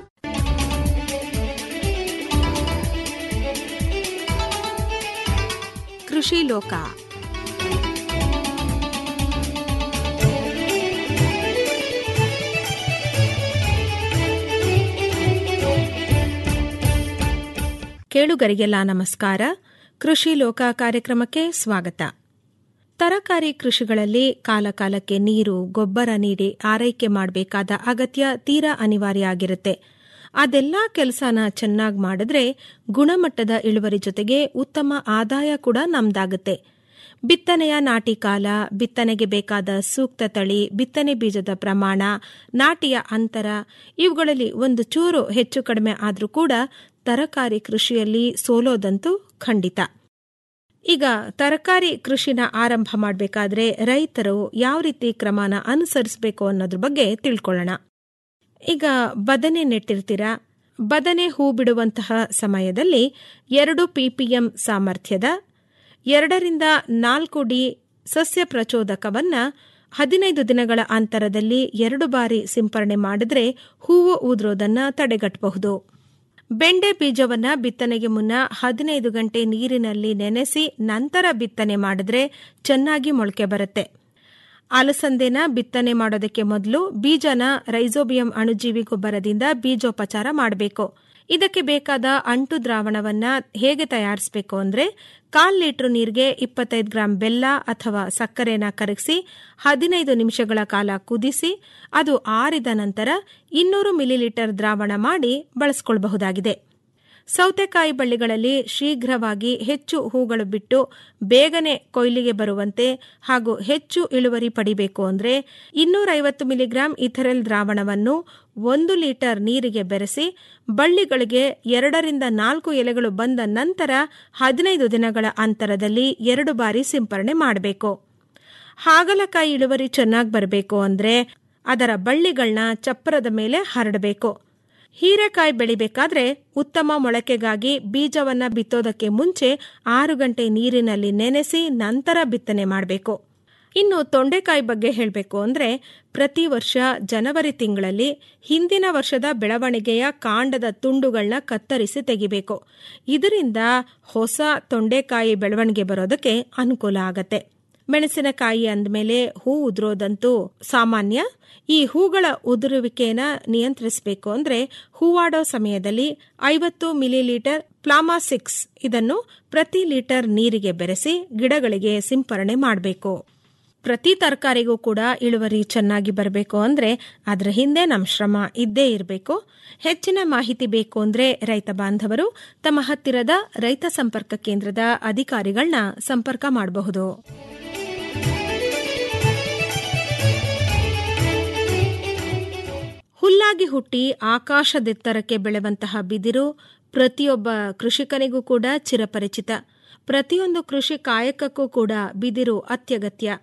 Krishi Loka ಕೇಳುಗರಿಗೆಲ್ಲ ನಮಸ್ಕಾರ ಕೃಷಿ ಲೋಕ ಕಾರ್ಯಕ್ರಮಕ್ಕೆ ಸ್ವಾಗತ ತರಕಾರಿ ಕೃಷಿಗಳಲ್ಲಿ ಕಾಲಕಾಲಕ್ಕೆ ನೀರು ಗೊಬ್ಬರ ನೀಡಿ ಆರೈಕೆ ಮಾಡಬೇಕಾದ ಅಗತ್ಯ ತೀರಾ ಅನಿವಾರ್ಯ ಆಗಿರುತ್ತೆ ಅದೆಲ್ಲ ಕೆಲಸನ ಚೆನ್ನಾಗಿ ಮಾಡಿದ್ರೆ ಗುಣಮಟ್ಟದ ಇಳುವರಿ ಜೊತೆಗೆ ಉತ್ತಮ ಆದಾಯ ಕೂಡ ನಮ್ದಾಗುತ್ತೆ ಬಿತ್ತನೆಯ ನಾಟಿ ಕಾಲ ಬಿತ್ತನೆಗೆ ಬೇಕಾದ ಸೂಕ್ತ ತಳಿ ಬಿತ್ತನೆ ಬೀಜದ ಪ್ರಮಾಣ ನಾಟಿಯ ಅಂತರ ಇವುಗಳಲ್ಲಿ ಒಂದು ಚೂರು ಹೆಚ್ಚು ಕಡಿಮೆ ಆದರೂ ಕೂಡ ತರಕಾರಿ ಕೃಷಿಯಲ್ಲಿ ಸೋಲೋದಂತೂ ಖಂಡಿತ ಈಗ ತರಕಾರಿ ಕೃಷಿನ ಆರಂಭ ಮಾಡಬೇಕಾದ್ರೆ ರೈತರು ಯಾವ ರೀತಿ ಕ್ರಮನ ಅನುಸರಿಸಬೇಕು ಅನ್ನೋದ್ರ ಬಗ್ಗೆ ತಿಳ್ಕೊಳ್ಳೋಣ ಈಗ ಬದನೆ ನೆಟ್ಟಿರ್ತೀರಾ ಬದನೆ ಹೂ ಬಿಡುವಂತಹ ಸಮಯದಲ್ಲಿ ಎರಡು ಪಿಪಿಎಂ ಸಾಮರ್ಥ್ಯದ ಎರಡರಿಂದ ನಾಲ್ಕು ಡಿ ಸಸ್ಯ ಪ್ರಚೋದಕವನ್ನ ಹದಿನೈದು ದಿನಗಳ ಅಂತರದಲ್ಲಿ ಎರಡು ಬಾರಿ ಸಿಂಪರಣೆ ಮಾಡಿದ್ರೆ ಹೂವು ಊದ್ರೋದನ್ನ ತಡೆಗಟ್ಟಬಹುದು ಬೆಂಡೆ ಬೀಜವನ್ನ ಬಿತ್ತನೆಗೆ ಮುನ್ನ ಹದಿನೈದು ಗಂಟೆ ನೀರಿನಲ್ಲಿ ನೆನೆಸಿ ನಂತರ ಬಿತ್ತನೆ ಮಾಡಿದ್ರೆ ಚೆನ್ನಾಗಿ ಮೊಳಕೆ ಬರುತ್ತೆ ಅಲಸಂದೆನ ಬಿತ್ತನೆ ಮಾಡೋದಕ್ಕೆ ಮೊದಲು ಬೀಜನ ರೈಸೋಬಿಯಂ ಅಣುಜೀವಿ ಗೊಬ್ಬರದಿಂದ ಬೀಜೋಪಚಾರ ಮಾಡಬೇಕು ಇದಕ್ಕೆ ಬೇಕಾದ ಅಂಟು ದ್ರಾವಣವನ್ನ ಹೇಗೆ ತಯಾರಿಸಬೇಕು ಅಂದ್ರೆ ಕಾಲ್ ಲೀಟರ್ ನೀರಿಗೆ ಇಪ್ಪತ್ತೈದು ಗ್ರಾಂ ಬೆಲ್ಲ ಅಥವಾ ಸಕ್ಕರೆನ ಕರಗಿಸಿ ಹದಿನೈದು ನಿಮಿಷಗಳ ಕಾಲ ಕುದಿಸಿ ಅದು ಆರಿದ ನಂತರ ಇನ್ನೂರು ಮಿಲಿಲೀಟರ್ ದ್ರಾವಣ ಮಾಡಿ ಬಳಸಿಕೊಳ್ಳಬಹುದಾಗಿದೆ ಸೌತೆಕಾಯಿ ಬಳ್ಳಿಗಳಲ್ಲಿ ಶೀಘ್ರವಾಗಿ ಹೆಚ್ಚು ಹೂಗಳು ಬಿಟ್ಟು ಬೇಗನೆ ಕೊಯ್ಲಿಗೆ ಬರುವಂತೆ ಹಾಗೂ ಹೆಚ್ಚು ಇಳುವರಿ ಪಡಿಬೇಕು ಅಂದರೆ ಇನ್ನೂರೈವತ್ತು ಮಿಲಿಗ್ರಾಂ ಇಥರೆಲ್ ದ್ರಾವಣವನ್ನು ಒಂದು ಲೀಟರ್ ನೀರಿಗೆ ಬೆರೆಸಿ ಬಳ್ಳಿಗಳಿಗೆ ಎರಡರಿಂದ ನಾಲ್ಕು ಎಲೆಗಳು ಬಂದ ನಂತರ ಹದಿನೈದು ದಿನಗಳ ಅಂತರದಲ್ಲಿ ಎರಡು ಬಾರಿ ಸಿಂಪರಣೆ ಮಾಡಬೇಕು ಹಾಗಲಕಾಯಿ ಇಳುವರಿ ಚೆನ್ನಾಗಿ ಬರಬೇಕು ಅಂದರೆ ಅದರ ಬಳ್ಳಿಗಳನ್ನ ಚಪ್ಪರದ ಮೇಲೆ ಹರಡಬೇಕು ಹೀರೆಕಾಯಿ ಬೆಳಿಬೇಕಾದ್ರೆ ಉತ್ತಮ ಮೊಳಕೆಗಾಗಿ ಬೀಜವನ್ನ ಬಿತ್ತೋದಕ್ಕೆ ಮುಂಚೆ ಆರು ಗಂಟೆ ನೀರಿನಲ್ಲಿ ನೆನೆಸಿ ನಂತರ ಬಿತ್ತನೆ ಮಾಡಬೇಕು ಇನ್ನು ತೊಂಡೆಕಾಯಿ ಬಗ್ಗೆ ಹೇಳಬೇಕು ಅಂದ್ರೆ ಪ್ರತಿ ವರ್ಷ ಜನವರಿ ತಿಂಗಳಲ್ಲಿ ಹಿಂದಿನ ವರ್ಷದ ಬೆಳವಣಿಗೆಯ ಕಾಂಡದ ತುಂಡುಗಳನ್ನ ಕತ್ತರಿಸಿ ತೆಗಿಬೇಕು ಇದರಿಂದ ಹೊಸ ತೊಂಡೆಕಾಯಿ ಬೆಳವಣಿಗೆ ಬರೋದಕ್ಕೆ ಅನುಕೂಲ ಆಗತ್ತೆ ಮೆಣಸಿನಕಾಯಿ ಅಂದಮೇಲೆ ಹೂ ಉದುರೋದಂತೂ ಸಾಮಾನ್ಯ ಈ ಹೂಗಳ ಉದುರುವಿಕೆನ ನಿಯಂತ್ರಿಸಬೇಕು ಅಂದ್ರೆ ಹೂವಾಡೋ ಸಮಯದಲ್ಲಿ ಐವತ್ತು ಮಿಲಿಲೀಟರ್ ಪ್ಲಾಮಾಸಿಕ್ಸ್ ಇದನ್ನು ಪ್ರತಿ ಲೀಟರ್ ನೀರಿಗೆ ಬೆರೆಸಿ ಗಿಡಗಳಿಗೆ ಸಿಂಪರಣೆ ಮಾಡಬೇಕು ಪ್ರತಿ ತರಕಾರಿಗೂ ಕೂಡ ಇಳುವರಿ ಚೆನ್ನಾಗಿ ಬರಬೇಕು ಅಂದ್ರೆ ಅದರ ಹಿಂದೆ ನಮ್ಮ ಶ್ರಮ ಇದ್ದೇ ಇರಬೇಕು ಹೆಚ್ಚಿನ ಮಾಹಿತಿ ಬೇಕು ಅಂದ್ರೆ ರೈತ ಬಾಂಧವರು ತಮ್ಮ ಹತ್ತಿರದ ರೈತ ಸಂಪರ್ಕ ಕೇಂದ್ರದ ಅಧಿಕಾರಿಗಳನ್ನ ಸಂಪರ್ಕ ಮಾಡಬಹುದು ಹುಲ್ಲಾಗಿ ಹುಟ್ಟಿ ಆಕಾಶದೆತ್ತರಕ್ಕೆ ಬೆಳೆವಂತಹ ಬಿದಿರು ಪ್ರತಿಯೊಬ್ಬ ಕೃಷಿಕನಿಗೂ ಕೂಡ ಚಿರಪರಿಚಿತ ಪ್ರತಿಯೊಂದು ಕೃಷಿ ಕಾಯಕಕ್ಕೂ ಕೂಡ ಬಿದಿರು ಅತ್ಯಗತ್ಯ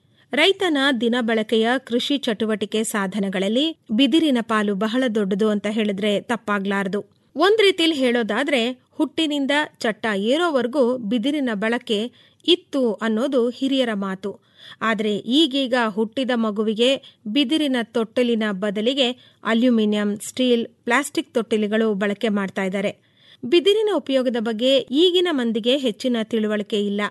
ರೈತನ ದಿನ ಬಳಕೆಯ ಕೃಷಿ ಚಟುವಟಿಕೆ ಸಾಧನಗಳಲ್ಲಿ ಬಿದಿರಿನ ಪಾಲು ಬಹಳ ದೊಡ್ಡದು ಅಂತ ಹೇಳಿದ್ರೆ ತಪ್ಪಾಗ್ಲಾರದು ಒಂದ್ ರೀತಿಲಿ ಹೇಳೋದಾದ್ರೆ ಹುಟ್ಟಿನಿಂದ ಚಟ್ಟ ಏರೋವರೆಗೂ ಬಿದಿರಿನ ಬಳಕೆ ಇತ್ತು ಅನ್ನೋದು ಹಿರಿಯರ ಮಾತು ಆದರೆ ಈಗೀಗ ಹುಟ್ಟಿದ ಮಗುವಿಗೆ ಬಿದಿರಿನ ತೊಟ್ಟಿಲಿನ ಬದಲಿಗೆ ಅಲ್ಯೂಮಿನಿಯಂ ಸ್ಟೀಲ್ ಪ್ಲಾಸ್ಟಿಕ್ ತೊಟ್ಟಿಲಿಗಳು ಬಳಕೆ ಮಾಡ್ತಾ ಇದ್ದಾರೆ ಬಿದಿರಿನ ಉಪಯೋಗದ ಬಗ್ಗೆ ಈಗಿನ ಮಂದಿಗೆ ಹೆಚ್ಚಿನ ತಿಳುವಳಿಕೆ ಇಲ್ಲ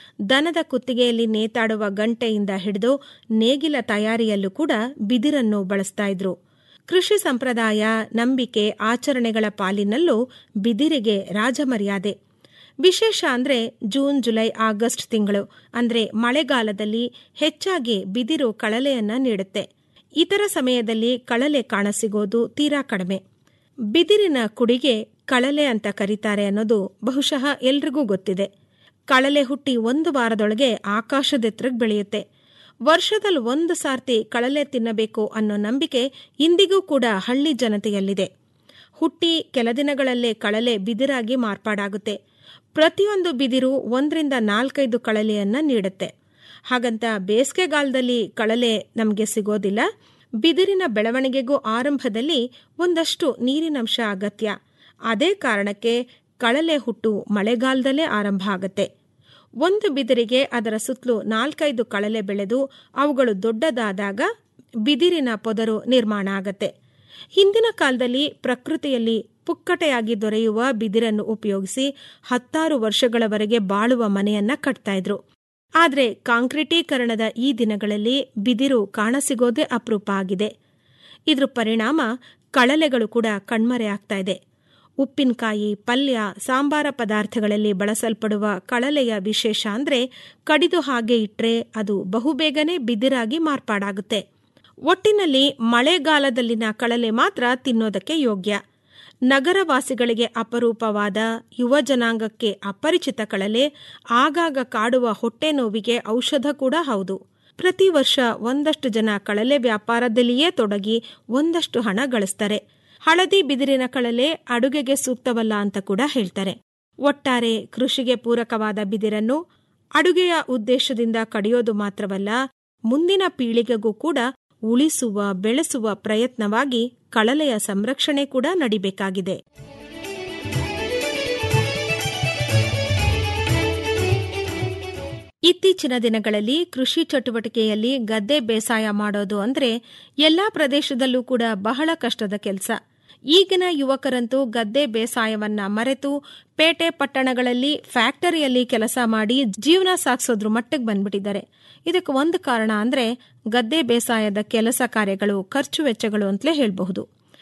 ದನದ ಕುತ್ತಿಗೆಯಲ್ಲಿ ನೇತಾಡುವ ಗಂಟೆಯಿಂದ ಹಿಡಿದು ನೇಗಿಲ ತಯಾರಿಯಲ್ಲೂ ಕೂಡ ಬಿದಿರನ್ನು ಬಳಸ್ತಾ ಇದ್ರು ಕೃಷಿ ಸಂಪ್ರದಾಯ ನಂಬಿಕೆ ಆಚರಣೆಗಳ ಪಾಲಿನಲ್ಲೂ ಬಿದಿರಿಗೆ ರಾಜಮರ್ಯಾದೆ ವಿಶೇಷ ಅಂದ್ರೆ ಜೂನ್ ಜುಲೈ ಆಗಸ್ಟ್ ತಿಂಗಳು ಅಂದ್ರೆ ಮಳೆಗಾಲದಲ್ಲಿ ಹೆಚ್ಚಾಗಿ ಬಿದಿರು ಕಳಲೆಯನ್ನ ನೀಡುತ್ತೆ ಇತರ ಸಮಯದಲ್ಲಿ ಕಳಲೆ ಕಾಣಸಿಗೋದು ತೀರಾ ಕಡಿಮೆ ಬಿದಿರಿನ ಕುಡಿಗೆ ಕಳಲೆ ಅಂತ ಕರೀತಾರೆ ಅನ್ನೋದು ಬಹುಶಃ ಎಲ್ರಿಗೂ ಗೊತ್ತಿದೆ ಕಳಲೆ ಹುಟ್ಟಿ ಒಂದು ವಾರದೊಳಗೆ ಆಕಾಶದೆತ್ತರಕ್ಕೆ ಬೆಳೆಯುತ್ತೆ ವರ್ಷದಲ್ಲಿ ಒಂದು ಸಾರ್ತಿ ಕಳಲೆ ತಿನ್ನಬೇಕು ಅನ್ನೋ ನಂಬಿಕೆ ಇಂದಿಗೂ ಕೂಡ ಹಳ್ಳಿ ಜನತೆಯಲ್ಲಿದೆ ಹುಟ್ಟಿ ಕೆಲ ದಿನಗಳಲ್ಲೇ ಕಳಲೆ ಬಿದಿರಾಗಿ ಮಾರ್ಪಾಡಾಗುತ್ತೆ ಪ್ರತಿಯೊಂದು ಬಿದಿರು ಒಂದರಿಂದ ನಾಲ್ಕೈದು ಕಳಲೆಯನ್ನ ನೀಡುತ್ತೆ ಹಾಗಂತ ಬೇಸಿಗೆಗಾಲದಲ್ಲಿ ಕಳಲೆ ನಮಗೆ ಸಿಗೋದಿಲ್ಲ ಬಿದಿರಿನ ಬೆಳವಣಿಗೆಗೂ ಆರಂಭದಲ್ಲಿ ಒಂದಷ್ಟು ನೀರಿನಂಶ ಅಗತ್ಯ ಅದೇ ಕಾರಣಕ್ಕೆ ಕಳಲೆ ಹುಟ್ಟು ಮಳೆಗಾಲದಲ್ಲೇ ಆರಂಭ ಆಗತ್ತೆ ಒಂದು ಬಿದಿರಿಗೆ ಅದರ ಸುತ್ತಲೂ ನಾಲ್ಕೈದು ಕಳಲೆ ಬೆಳೆದು ಅವುಗಳು ದೊಡ್ಡದಾದಾಗ ಬಿದಿರಿನ ಪೊದರು ನಿರ್ಮಾಣ ಆಗತ್ತೆ ಹಿಂದಿನ ಕಾಲದಲ್ಲಿ ಪ್ರಕೃತಿಯಲ್ಲಿ ಪುಕ್ಕಟೆಯಾಗಿ ದೊರೆಯುವ ಬಿದಿರನ್ನು ಉಪಯೋಗಿಸಿ ಹತ್ತಾರು ವರ್ಷಗಳವರೆಗೆ ಬಾಳುವ ಮನೆಯನ್ನ ಕಟ್ತಾ ಇದ್ರು ಆದರೆ ಕಾಂಕ್ರೀಟೀಕರಣದ ಈ ದಿನಗಳಲ್ಲಿ ಬಿದಿರು ಕಾಣಸಿಗೋದೇ ಅಪರೂಪ ಆಗಿದೆ ಇದ್ರ ಪರಿಣಾಮ ಕಳಲೆಗಳು ಕೂಡ ಕಣ್ಮರೆ ಆಗ್ತಾ ಇದೆ ಉಪ್ಪಿನಕಾಯಿ ಪಲ್ಯ ಸಾಂಬಾರ ಪದಾರ್ಥಗಳಲ್ಲಿ ಬಳಸಲ್ಪಡುವ ಕಳಲೆಯ ವಿಶೇಷ ಅಂದ್ರೆ ಕಡಿದು ಹಾಗೆ ಇಟ್ರೆ ಅದು ಬಹುಬೇಗನೆ ಬಿದಿರಾಗಿ ಮಾರ್ಪಾಡಾಗುತ್ತೆ ಒಟ್ಟಿನಲ್ಲಿ ಮಳೆಗಾಲದಲ್ಲಿನ ಕಳಲೆ ಮಾತ್ರ ತಿನ್ನೋದಕ್ಕೆ ಯೋಗ್ಯ ನಗರವಾಸಿಗಳಿಗೆ ಅಪರೂಪವಾದ ಯುವ ಜನಾಂಗಕ್ಕೆ ಅಪರಿಚಿತ ಕಳಲೆ ಆಗಾಗ ಕಾಡುವ ಹೊಟ್ಟೆ ನೋವಿಗೆ ಔಷಧ ಕೂಡ ಹೌದು ಪ್ರತಿ ವರ್ಷ ಒಂದಷ್ಟು ಜನ ಕಳಲೆ ವ್ಯಾಪಾರದಲ್ಲಿಯೇ ತೊಡಗಿ ಒಂದಷ್ಟು ಹಣ ಗಳಿಸ್ತಾರೆ ಹಳದಿ ಬಿದಿರಿನ ಕಳಲೆ ಅಡುಗೆಗೆ ಸೂಕ್ತವಲ್ಲ ಅಂತ ಕೂಡ ಹೇಳ್ತಾರೆ ಒಟ್ಟಾರೆ ಕೃಷಿಗೆ ಪೂರಕವಾದ ಬಿದಿರನ್ನು ಅಡುಗೆಯ ಉದ್ದೇಶದಿಂದ ಕಡಿಯೋದು ಮಾತ್ರವಲ್ಲ ಮುಂದಿನ ಪೀಳಿಗೆಗೂ ಕೂಡ ಉಳಿಸುವ ಬೆಳೆಸುವ ಪ್ರಯತ್ನವಾಗಿ ಕಳಲೆಯ ಸಂರಕ್ಷಣೆ ಕೂಡ ನಡಿಬೇಕಾಗಿದೆ ಇತ್ತೀಚಿನ ದಿನಗಳಲ್ಲಿ ಕೃಷಿ ಚಟುವಟಿಕೆಯಲ್ಲಿ ಗದ್ದೆ ಬೇಸಾಯ ಮಾಡೋದು ಅಂದ್ರೆ ಎಲ್ಲಾ ಪ್ರದೇಶದಲ್ಲೂ ಕೂಡ ಬಹಳ ಕಷ್ಟದ ಕೆಲಸ ಈಗಿನ ಯುವಕರಂತೂ ಗದ್ದೆ ಬೇಸಾಯವನ್ನ ಮರೆತು ಪೇಟೆ ಪಟ್ಟಣಗಳಲ್ಲಿ ಫ್ಯಾಕ್ಟರಿಯಲ್ಲಿ ಕೆಲಸ ಮಾಡಿ ಜೀವನ ಸಾಗಿಸೋದ್ರ ಮಟ್ಟಕ್ಕೆ ಬಂದ್ಬಿಟ್ಟಿದ್ದಾರೆ ಇದಕ್ಕೆ ಒಂದು ಕಾರಣ ಅಂದ್ರೆ ಗದ್ದೆ ಬೇಸಾಯದ ಕೆಲಸ ಕಾರ್ಯಗಳು ಖರ್ಚು ವೆಚ್ಚಗಳು ಅಂತಲೇ ಹೇಳಬಹುದು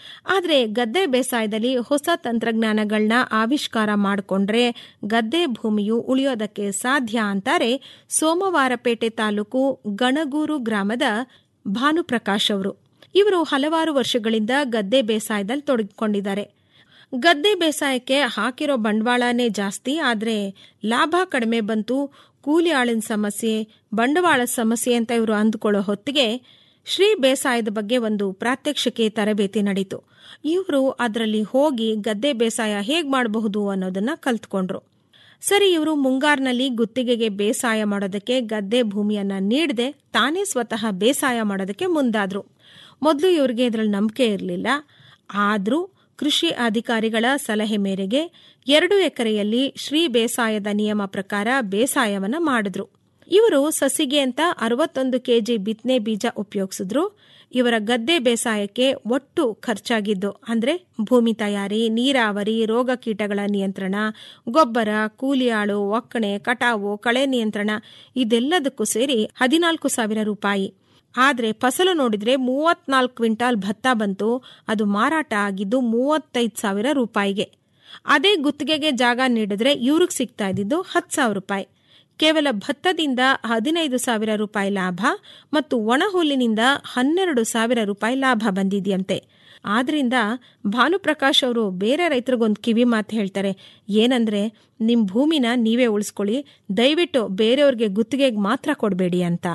ಆದರೆ ಗದ್ದೆ ಬೇಸಾಯದಲ್ಲಿ ಹೊಸ ತಂತ್ರಜ್ಞಾನಗಳನ್ನ ಆವಿಷ್ಕಾರ ಮಾಡಿಕೊಂಡ್ರೆ ಗದ್ದೆ ಭೂಮಿಯು ಉಳಿಯೋದಕ್ಕೆ ಸಾಧ್ಯ ಅಂತಾರೆ ಸೋಮವಾರಪೇಟೆ ತಾಲೂಕು ಗಣಗೂರು ಗ್ರಾಮದ ಭಾನುಪ್ರಕಾಶ್ ಅವರು ಇವರು ಹಲವಾರು ವರ್ಷಗಳಿಂದ ಗದ್ದೆ ಬೇಸಾಯದಲ್ಲಿ ತೊಡಗಿಕೊಂಡಿದ್ದಾರೆ ಗದ್ದೆ ಬೇಸಾಯಕ್ಕೆ ಹಾಕಿರೋ ಬಂಡವಾಳನೇ ಜಾಸ್ತಿ ಆದರೆ ಲಾಭ ಕಡಿಮೆ ಬಂತು ಕೂಲಿ ಆಳಿನ ಸಮಸ್ಯೆ ಬಂಡವಾಳದ ಸಮಸ್ಯೆ ಅಂತ ಇವರು ಅಂದುಕೊಳ್ಳೋ ಹೊತ್ತಿಗೆ ಶ್ರೀ ಬೇಸಾಯದ ಬಗ್ಗೆ ಒಂದು ಪ್ರಾತ್ಯಕ್ಷಿಕೆ ತರಬೇತಿ ನಡೀತು ಇವರು ಅದರಲ್ಲಿ ಹೋಗಿ ಗದ್ದೆ ಬೇಸಾಯ ಹೇಗೆ ಮಾಡಬಹುದು ಅನ್ನೋದನ್ನ ಕಲ್ತ್ಕೊಂಡ್ರು ಸರಿ ಇವರು ಮುಂಗಾರಿನಲ್ಲಿ ಗುತ್ತಿಗೆಗೆ ಬೇಸಾಯ ಮಾಡೋದಕ್ಕೆ ಗದ್ದೆ ಭೂಮಿಯನ್ನ ನೀಡದೆ ತಾನೇ ಸ್ವತಃ ಬೇಸಾಯ ಮಾಡೋದಕ್ಕೆ ಮುಂದಾದ್ರು ಮೊದಲು ಇವರಿಗೆ ಇದರಲ್ಲಿ ನಂಬಿಕೆ ಇರಲಿಲ್ಲ ಆದರೂ ಕೃಷಿ ಅಧಿಕಾರಿಗಳ ಸಲಹೆ ಮೇರೆಗೆ ಎರಡು ಎಕರೆಯಲ್ಲಿ ಶ್ರೀ ಬೇಸಾಯದ ನಿಯಮ ಪ್ರಕಾರ ಬೇಸಾಯವನ್ನ ಮಾಡಿದ್ರು ಇವರು ಸಸಿಗೆ ಅಂತ ಅರವತ್ತೊಂದು ಕೆಜಿ ಬಿತ್ತನೆ ಬೀಜ ಉಪಯೋಗಿಸಿದ್ರು ಇವರ ಗದ್ದೆ ಬೇಸಾಯಕ್ಕೆ ಒಟ್ಟು ಖರ್ಚಾಗಿದ್ದು ಅಂದ್ರೆ ಭೂಮಿ ತಯಾರಿ ನೀರಾವರಿ ರೋಗ ಕೀಟಗಳ ನಿಯಂತ್ರಣ ಗೊಬ್ಬರ ಕೂಲಿ ಆಳು ಒಕ್ಕಣೆ ಕಟಾವು ಕಳೆ ನಿಯಂತ್ರಣ ಇದೆಲ್ಲದಕ್ಕೂ ಸೇರಿ ಹದಿನಾಲ್ಕು ಸಾವಿರ ರೂಪಾಯಿ ಆದರೆ ಫಸಲು ನೋಡಿದ್ರೆ ಮೂವತ್ನಾಲ್ಕು ಕ್ವಿಂಟಾಲ್ ಭತ್ತ ಬಂತು ಅದು ಮಾರಾಟ ಆಗಿದ್ದು ಮೂವತ್ತೈದು ಸಾವಿರ ರೂಪಾಯಿಗೆ ಅದೇ ಗುತ್ತಿಗೆಗೆ ಜಾಗ ನೀಡಿದ್ರೆ ಇವ್ರಿಗೆ ಸಿಗ್ತಾ ಇದ್ದಿದ್ದು ಹತ್ತು ಸಾವಿರ ರೂಪಾಯಿ ಕೇವಲ ಭತ್ತದಿಂದ ಹದಿನೈದು ಸಾವಿರ ರೂಪಾಯಿ ಲಾಭ ಮತ್ತು ಒಣಹುಲ್ಲಿನಿಂದ ಹನ್ನೆರಡು ಸಾವಿರ ರೂಪಾಯಿ ಲಾಭ ಬಂದಿದೆಯಂತೆ ಆದ್ರಿಂದ ಭಾನುಪ್ರಕಾಶ್ ಅವರು ಬೇರೆ ರೈತರಿಗೊಂದು ಕಿವಿ ಮಾತು ಹೇಳ್ತಾರೆ ಏನಂದ್ರೆ ನಿಮ್ಮ ಭೂಮಿನ ನೀವೇ ಉಳಿಸ್ಕೊಳ್ಳಿ ದಯವಿಟ್ಟು ಬೇರೆಯವ್ರಿಗೆ ಗುತ್ತಿಗೆಗೆ ಮಾತ್ರ ಕೊಡಬೇಡಿ ಅಂತ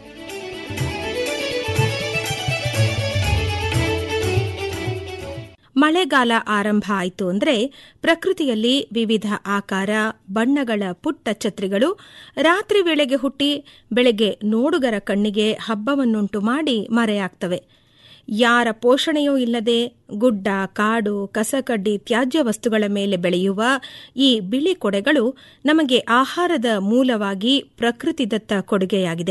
ಮಳೆಗಾಲ ಆರಂಭ ಆಯಿತು ಅಂದ್ರೆ ಪ್ರಕೃತಿಯಲ್ಲಿ ವಿವಿಧ ಆಕಾರ ಬಣ್ಣಗಳ ಪುಟ್ಟ ಛತ್ರಿಗಳು ರಾತ್ರಿ ವೇಳೆಗೆ ಹುಟ್ಟಿ ಬೆಳಗ್ಗೆ ನೋಡುಗರ ಕಣ್ಣಿಗೆ ಹಬ್ಬವನ್ನುಂಟು ಮಾಡಿ ಮರೆಯಾಗ್ತವೆ ಯಾರ ಪೋಷಣೆಯೂ ಇಲ್ಲದೆ ಗುಡ್ಡ ಕಾಡು ಕಸಕಡ್ಡಿ ತ್ಯಾಜ್ಯ ವಸ್ತುಗಳ ಮೇಲೆ ಬೆಳೆಯುವ ಈ ಬಿಳಿ ಕೊಡೆಗಳು ನಮಗೆ ಆಹಾರದ ಮೂಲವಾಗಿ ಪ್ರಕೃತಿದತ್ತ ಕೊಡುಗೆಯಾಗಿದೆ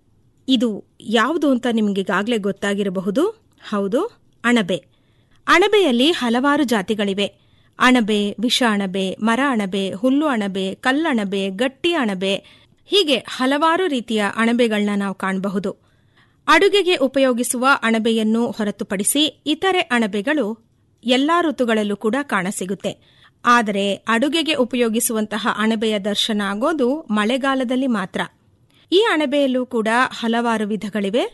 ಇದು ಯಾವುದು ಅಂತ ನಿಮಗೀಗಾಗಲೇ ಗೊತ್ತಾಗಿರಬಹುದು ಹೌದು ಅಣಬೆ ಅಣಬೆಯಲ್ಲಿ ಹಲವಾರು ಜಾತಿಗಳಿವೆ ಅಣಬೆ ವಿಷ ಅಣಬೆ ಮರ ಅಣಬೆ ಹುಲ್ಲು ಅಣಬೆ ಕಲ್ಲಣಬೆ ಗಟ್ಟಿ ಅಣಬೆ ಹೀಗೆ ಹಲವಾರು ರೀತಿಯ ಅಣಬೆಗಳನ್ನ ನಾವು ಕಾಣಬಹುದು ಅಡುಗೆಗೆ ಉಪಯೋಗಿಸುವ ಅಣಬೆಯನ್ನು ಹೊರತುಪಡಿಸಿ ಇತರೆ ಅಣಬೆಗಳು ಎಲ್ಲಾ ಋತುಗಳಲ್ಲೂ ಕೂಡ ಕಾಣಸಿಗುತ್ತೆ ಆದರೆ ಅಡುಗೆಗೆ ಉಪಯೋಗಿಸುವಂತಹ ಅಣಬೆಯ ದರ್ಶನ ಆಗೋದು ಮಳೆಗಾಲದಲ್ಲಿ ಮಾತ್ರ ಈ ಅಣಬೆಯಲ್ಲೂ ಕೂಡ ಹಲವಾರು ವಿಧಗಳಿವೆ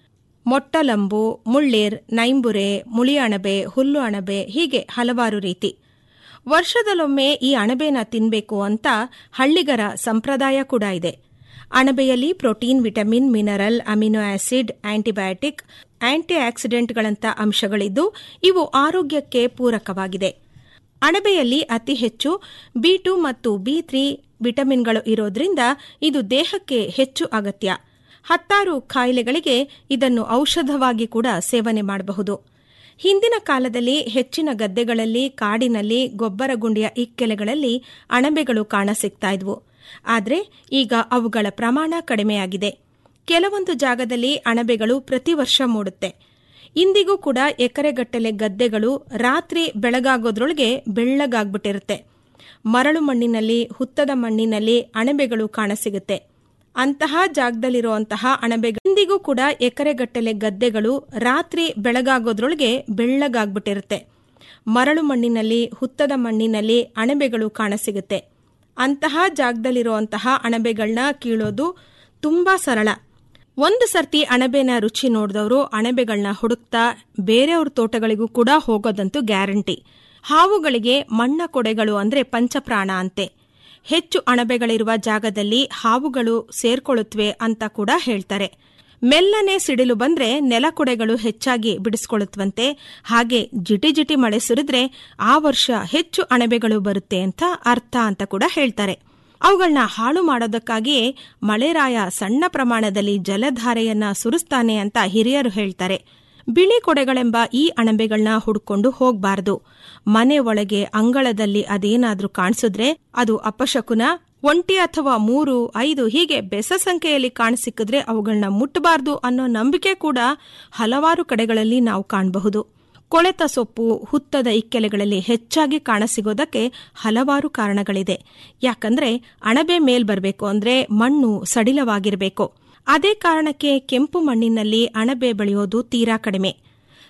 ಮೊಟ್ಟಲಂಬು ಮುಳ್ಳೇರ್ ನೈಂಬುರೆ ಮುಳಿ ಅಣಬೆ ಹುಲ್ಲು ಅಣಬೆ ಹೀಗೆ ಹಲವಾರು ರೀತಿ ವರ್ಷದಲ್ಲೊಮ್ಮೆ ಈ ಅಣಬೆನ ತಿನ್ಬೇಕು ಅಂತ ಹಳ್ಳಿಗರ ಸಂಪ್ರದಾಯ ಕೂಡ ಇದೆ ಅಣಬೆಯಲ್ಲಿ protein vitamin mineral amino acid antibiotic ಆಂಟಿ ಆಕ್ಸಿಡೆಂಟ್ಗಳಂತ ಅಂಶಗಳಿದ್ದು ಇವು ಆರೋಗ್ಯಕ್ಕೆ ಪೂರಕವಾಗಿದೆ ಅಣಬೆಯಲ್ಲಿ ಅತಿ ಹೆಚ್ಚು ಬಿ ಟು ಮತ್ತು ಬಿ ತ್ರೀ ವಿಟಮಿನ್ಗಳು ಇರೋದ್ರಿಂದ ಇದು ದೇಹಕ್ಕೆ ಹೆಚ್ಚು ಅಗತ್ಯ ಹತ್ತಾರು ಕಾಯಿಲೆಗಳಿಗೆ ಇದನ್ನು ಔಷಧವಾಗಿ ಕೂಡ ಸೇವನೆ ಮಾಡಬಹುದು ಹಿಂದಿನ ಕಾಲದಲ್ಲಿ ಹೆಚ್ಚಿನ ಗದ್ದೆಗಳಲ್ಲಿ ಕಾಡಿನಲ್ಲಿ ಗೊಬ್ಬರ ಗುಂಡಿಯ ಇಕ್ಕೆಲೆಗಳಲ್ಲಿ ಅಣಬೆಗಳು ಕಾಣಸಿಗ್ತಾ ಇದ್ವು ಆದರೆ ಈಗ ಅವುಗಳ ಪ್ರಮಾಣ ಕಡಿಮೆಯಾಗಿದೆ ಕೆಲವೊಂದು ಜಾಗದಲ್ಲಿ ಅಣಬೆಗಳು ಪ್ರತಿ ವರ್ಷ ಮೂಡುತ್ತೆ ಇಂದಿಗೂ ಕೂಡ ಎಕರೆಗಟ್ಟಲೆ ಗದ್ದೆಗಳು ರಾತ್ರಿ ಬೆಳಗಾಗೋದ್ರೊಳಗೆ ಬೆಳ್ಳಗಾಗ್ಬಿಟ್ಟಿರುತ್ತೆ ಮರಳು ಮಣ್ಣಿನಲ್ಲಿ ಹುತ್ತದ ಮಣ್ಣಿನಲ್ಲಿ ಅಣಬೆಗಳು ಕಾಣಸಿಗುತ್ತೆ ಅಂತಹ ಜಾಗದಲ್ಲಿರುವಂತಹ ಅಣಬೆಗಳು ಇಂದಿಗೂ ಕೂಡ ಎಕರೆಗಟ್ಟಲೆ ಗದ್ದೆಗಳು ರಾತ್ರಿ ಬೆಳಗಾಗೋದ್ರೊಳಗೆ ಬೆಳ್ಳಗಾಗ್ಬಿಟ್ಟಿರುತ್ತೆ ಮರಳು ಮಣ್ಣಿನಲ್ಲಿ ಹುತ್ತದ ಮಣ್ಣಿನಲ್ಲಿ ಅಣಬೆಗಳು ಕಾಣಸಿಗುತ್ತೆ ಅಂತಹ ಜಾಗದಲ್ಲಿರುವಂತಹ ಅಣಬೆಗಳನ್ನ ಕೀಳೋದು ತುಂಬಾ ಸರಳ ಒಂದು ಸರ್ತಿ ಅಣಬೆನ ರುಚಿ ನೋಡಿದವರು ಅಣಬೆಗಳನ್ನ ಹುಡುಕ್ತಾ ಬೇರೆಯವ್ರ ತೋಟಗಳಿಗೂ ಕೂಡ ಹೋಗೋದಂತೂ ಗ್ಯಾರಂಟಿ ಹಾವುಗಳಿಗೆ ಮಣ್ಣ ಕೊಡೆಗಳು ಅಂದ್ರೆ ಪಂಚಪ್ರಾಣ ಅಂತೆ ಹೆಚ್ಚು ಅಣಬೆಗಳಿರುವ ಜಾಗದಲ್ಲಿ ಹಾವುಗಳು ಸೇರ್ಕೊಳ್ಳುತ್ತವೆ ಅಂತ ಕೂಡ ಹೇಳ್ತಾರೆ ಮೆಲ್ಲನೆ ಸಿಡಿಲು ಬಂದ್ರೆ ನೆಲಕೊಡೆಗಳು ಹೆಚ್ಚಾಗಿ ಬಿಡಿಸ್ಕೊಳ್ಳುತ್ತವಂತೆ ಹಾಗೆ ಜಿಟಿ ಜಿಟಿ ಮಳೆ ಸುರಿದ್ರೆ ಆ ವರ್ಷ ಹೆಚ್ಚು ಅಣಬೆಗಳು ಬರುತ್ತೆ ಅಂತ ಅರ್ಥ ಅಂತ ಕೂಡ ಹೇಳ್ತಾರೆ ಅವುಗಳನ್ನ ಹಾಳು ಮಾಡೋದಕ್ಕಾಗಿಯೇ ಮಳೆರಾಯ ಸಣ್ಣ ಪ್ರಮಾಣದಲ್ಲಿ ಜಲಧಾರೆಯನ್ನ ಸುರಿಸ್ತಾನೆ ಅಂತ ಹಿರಿಯರು ಹೇಳ್ತಾರೆ ಬಿಳಿ ಕೊಡೆಗಳೆಂಬ ಈ ಅಣಬೆಗಳನ್ನ ಹುಡ್ಕೊಂಡು ಹೋಗ್ಬಾರ್ದು ಮನೆ ಒಳಗೆ ಅಂಗಳದಲ್ಲಿ ಅದೇನಾದ್ರೂ ಕಾಣಿಸಿದ್ರೆ ಅದು ಅಪಶಕುನ ಒಂಟಿ ಅಥವಾ ಮೂರು ಐದು ಹೀಗೆ ಬೆಸ ಸಂಖ್ಯೆಯಲ್ಲಿ ಕಾಣಸಿಕ್ಕಿದ್ರೆ ಅವುಗಳನ್ನ ಮುಟ್ಟಬಾರ್ದು ಅನ್ನೋ ನಂಬಿಕೆ ಕೂಡ ಹಲವಾರು ಕಡೆಗಳಲ್ಲಿ ನಾವು ಕಾಣಬಹುದು ಕೊಳೆತ ಸೊಪ್ಪು ಹುತ್ತದ ಇಕ್ಕೆಲೆಗಳಲ್ಲಿ ಹೆಚ್ಚಾಗಿ ಕಾಣಸಿಗೋದಕ್ಕೆ ಹಲವಾರು ಕಾರಣಗಳಿದೆ ಯಾಕಂದ್ರೆ ಅಣಬೆ ಮೇಲ್ ಬರಬೇಕು ಅಂದ್ರೆ ಮಣ್ಣು ಸಡಿಲವಾಗಿರಬೇಕು ಅದೇ ಕಾರಣಕ್ಕೆ ಕೆಂಪು ಮಣ್ಣಿನಲ್ಲಿ ಅಣಬೆ ಬೆಳೆಯೋದು ತೀರಾ ಕಡಿಮೆ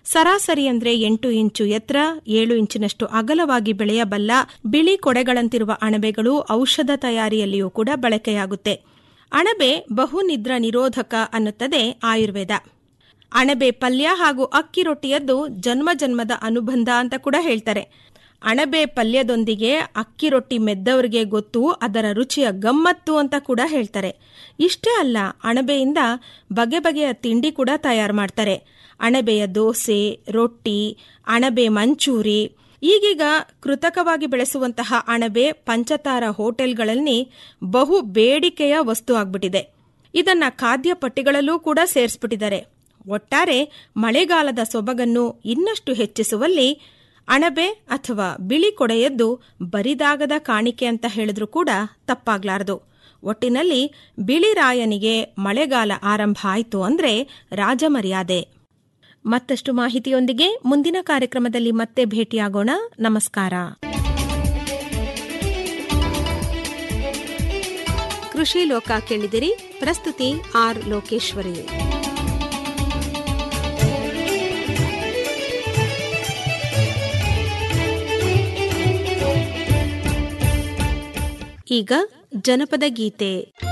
ಸರಾಸರಿ ಅಂದ್ರೆ ಎಂಟು ಇಂಚು ಎತ್ತರ ಏಳು ಇಂಚಿನಷ್ಟು ಅಗಲವಾಗಿ ಬೆಳೆಯಬಲ್ಲ ಬಿಳಿ ಕೊಡೆಗಳಂತಿರುವ ಅಣಬೆಗಳು ಔಷಧ ತಯಾರಿಯಲ್ಲಿಯೂ ಕೂಡ ಬಳಕೆಯಾಗುತ್ತೆ ಅಣಬೆ ಬಹುನಿದ್ರ ನಿರೋಧಕ ಅನ್ನುತ್ತದೆ ಆಯುರ್ವೇದ ಅಣಬೆ ಪಲ್ಯ ಹಾಗೂ ಅಕ್ಕಿ ರೊಟ್ಟಿಯದ್ದು ಜನ್ಮ ಜನ್ಮದ ಅನುಬಂಧ ಅಂತ ಕೂಡ ಹೇಳ್ತಾರೆ ಅಣಬೆ ಪಲ್ಯದೊಂದಿಗೆ ಅಕ್ಕಿ ರೊಟ್ಟಿ ಮೆದ್ದವರಿಗೆ ಗೊತ್ತು ಅದರ ರುಚಿಯ ಗಮ್ಮತ್ತು ಅಂತ ಕೂಡ ಹೇಳ್ತಾರೆ ಇಷ್ಟೇ ಅಲ್ಲ ಅಣಬೆಯಿಂದ ಬಗೆ ಬಗೆಯ ತಿಂಡಿ ಕೂಡ ತಯಾರು ಮಾಡ್ತಾರೆ ಅಣಬೆಯ ದೋಸೆ ರೊಟ್ಟಿ ಅಣಬೆ ಮಂಚೂರಿ ಈಗೀಗ ಕೃತಕವಾಗಿ ಬೆಳೆಸುವಂತಹ ಅಣಬೆ ಪಂಚತಾರ ಹೋಟೆಲ್ಗಳಲ್ಲಿ ಬಹು ಬೇಡಿಕೆಯ ವಸ್ತು ಆಗ್ಬಿಟ್ಟಿದೆ ಇದನ್ನ ಖಾದ್ಯ ಪಟ್ಟಿಗಳಲ್ಲೂ ಕೂಡ ಸೇರಿಸ್ಬಿಟ್ಟಿದ್ದಾರೆ ಒಟ್ಟಾರೆ ಮಳೆಗಾಲದ ಸೊಬಗನ್ನು ಇನ್ನಷ್ಟು ಹೆಚ್ಚಿಸುವಲ್ಲಿ ಅಣಬೆ ಅಥವಾ ಬಿಳಿ ಕೊಡೆಯದ್ದು ಬರಿದಾಗದ ಕಾಣಿಕೆ ಅಂತ ಹೇಳಿದ್ರೂ ಕೂಡ ತಪ್ಪಾಗ್ಲಾರದು ಒಟ್ಟಿನಲ್ಲಿ ಬಿಳಿರಾಯನಿಗೆ ಮಳೆಗಾಲ ಆರಂಭ ಆಯಿತು ಅಂದ್ರೆ ರಾಜಮರ್ಯಾದೆ ಮತ್ತಷ್ಟು ಮಾಹಿತಿಯೊಂದಿಗೆ ಮುಂದಿನ ಕಾರ್ಯಕ್ರಮದಲ್ಲಿ ಮತ್ತೆ ಭೇಟಿಯಾಗೋಣ ನಮಸ್ಕಾರ ಕೃಷಿ ಲೋಕ ಕೇಳಿದಿರಿ ಪ್ರಸ್ತುತಿ ಆರ್ ಲೋಕೇಶ್ವರಿ ಈಗ ಜನಪದ ಗೀತೆ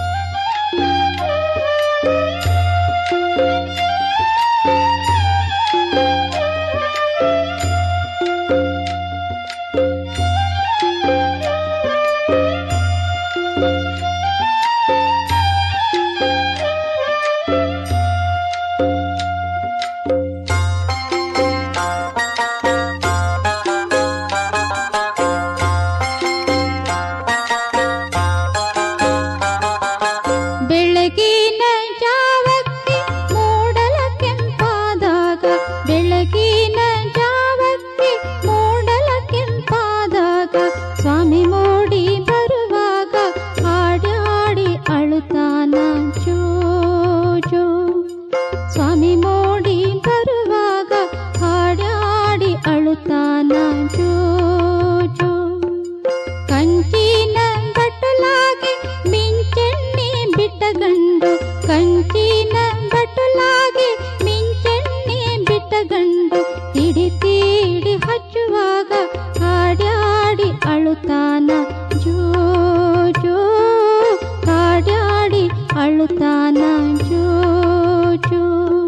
ಬೆಳಗಿನ ಜಾವಕ್ಕೆ ಮೂಡಲ ಕೆಂಪಾದಾಗ ಬೆಳಗಿನ ಜಾವಕ್ಕೆ ಮೂಡಲ ಕೆಂಪಾದಾಗ ಸ್ವಾಮಿ ಮೋಡಿ ಬರುವಾಗ ಹಾಡಿ ಹಾಡಿ ಅಳುತ್ತಾನ ಜೋ ಜೋ ಸ್ವಾಮಿ ಮೋಡಿ ಬರುವಾಗ ಹಾಡಿ ಹಾಡಿ ಅಳುತ್ತಾನ ಜೋ ಜೋ ಕಂಚಿನ ಬಟ್ಟಲಾಗಿ ಮಿಂಚೆಣ್ಣೆ ಬಿಟ್ಟ ಗಂಡು ಕಂಚಿನ ಬಟ್ಟಲಾಗಿ ಮಿಂಚೆಣ್ಣೆ ಬಿಟ್ಟ ಗಂಡು ತಿಡಿ ತೀಡಿ ಹಚ್ಚುವಾಗ ಹಾಡ್ಯಾಡಿ ಅಳುತ್ತಾನ ಜೋ ಜೋ ಹಾಡ್ಯಾಡಿ ಅಳುತ್ತಾನ ಜೋ ಜೋ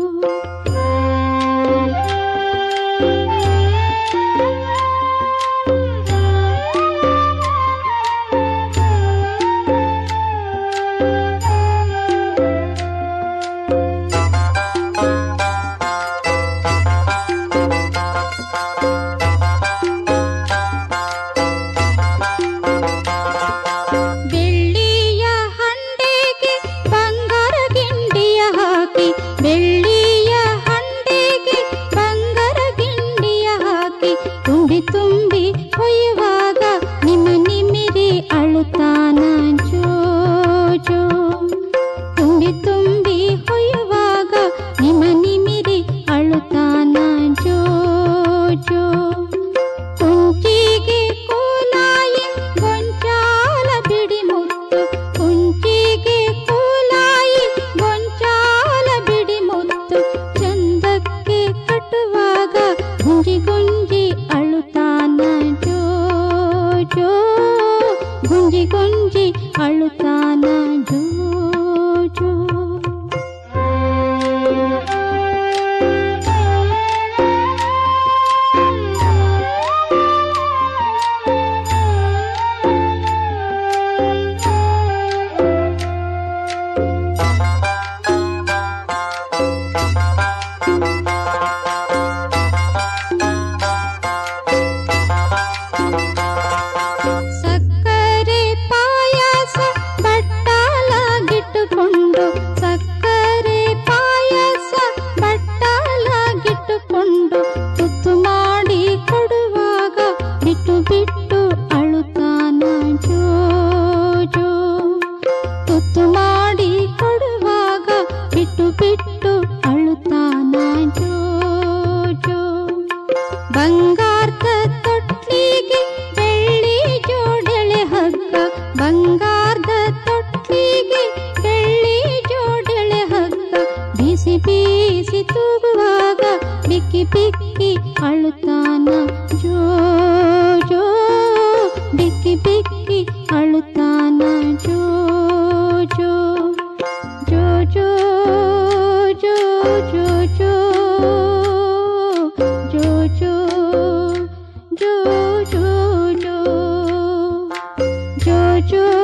ಬೆಳ್ಳಿಯ ಹಂಡೆಗೆ ಬಂಗಾರ ಗಿಂಡಿಯ ಹಾಕಿ ಬೆಳ್ಳಿಯ ಹಂಡೆಗೆ ಬಂಗಾರ ಗಿಂಡಿಯ ಹಾಕಿ ತುಂಬಿ ತುಂಬಿ ಹೊಯ್ಯುವಾಗ ನಿಮ್ಮ ನಿಮಿರಿ ಅಳುತ್ತಾನ ಜೋ ಜೋ ತುಂಬಿ ತುಂಬಿ ಹೊಯ್ಯುವಾಗ ನಿಮ್ಮ ನಿಮಿರಿ ಅಳುತ್ತಾನ ಜೋ ಜೋ ಕುಂಚಿಗೆ ಕೋಲಾಯಿ ಗೊಂಚಾಲ ಬಿಡಿ ಮುತ್ತು ಕುಂಚಿಗೆ ಕೋಲಾಯಿ ಗೊಂಚಾಲ ಬಿಡಿ ಮುತ್ತು ಚಂದಕ್ಕೆ ಕಟ್ಟುವಾಗ ಗುಂಜಿ ಗುಂಜಿ ಅಳುತ್ತಾನ ಜೋ ಜೋ ಗುಂಜಿ ಗುಂಜಿ ಅಳುತ್ತಾನ ಜೋ ಜೋ ಸಕ್ಕರೆ ಪಾಯಸ ಬಟ್ಟಾಲಾಗಿಟ್ಟುಕೊಂಡು ಸಕ್ಕರೆ ಪಾಯಸ ಬಟ್ಟಾಲಾಗಿಟ್ಟುಕೊಂಡು ತುತ್ತು ಮಾಡಿ ಕೊಡುವಾಗ ಬಿಟ್ಟು ಬಿಟ್ಟು ಅಳುತ್ತಾನ ಜೋ ಜೋ ತುತ್ತು ಮಾಡಿ ಕೊಡುವಾಗ ಬಿಟ್ಟು ಬಿಟ್ಟು ಅಳುತ್ತಾನ ಜೋ ಜೋ ಬಂಗಾರದ ತೊಟ್ಲಿಗೆ ಬೆಳ್ಳಿ ಜೋಡೆಳೆ ಹಗ್ಗ ಬಂಗಾರದ ತೊಟ್ಲಿಗೆ ಬೆಳ್ಳಿ ಜೋಡೆಳೆ ಹಗ್ಗ ಬೀಸಿ ಬೀಸಿ ತೂಗುವಾಗ ಬಿಕ್ಕಿ ಬಿಕ್ಕಿ ಅಳುತ್ತಾನ ಜೋ ಜೋ ಬಿಕ್ಕಿ ಬಿಕ್ಕಿ ಅಳುತ್ತಾನ ಜೋ ಜೋ ಜೋ ಜೋ ಜೋ ಜೋ ಜೋ ಜೋ ಜೋ ಜೋ ಜೋ ಜೋ ಜೋ ಜೋ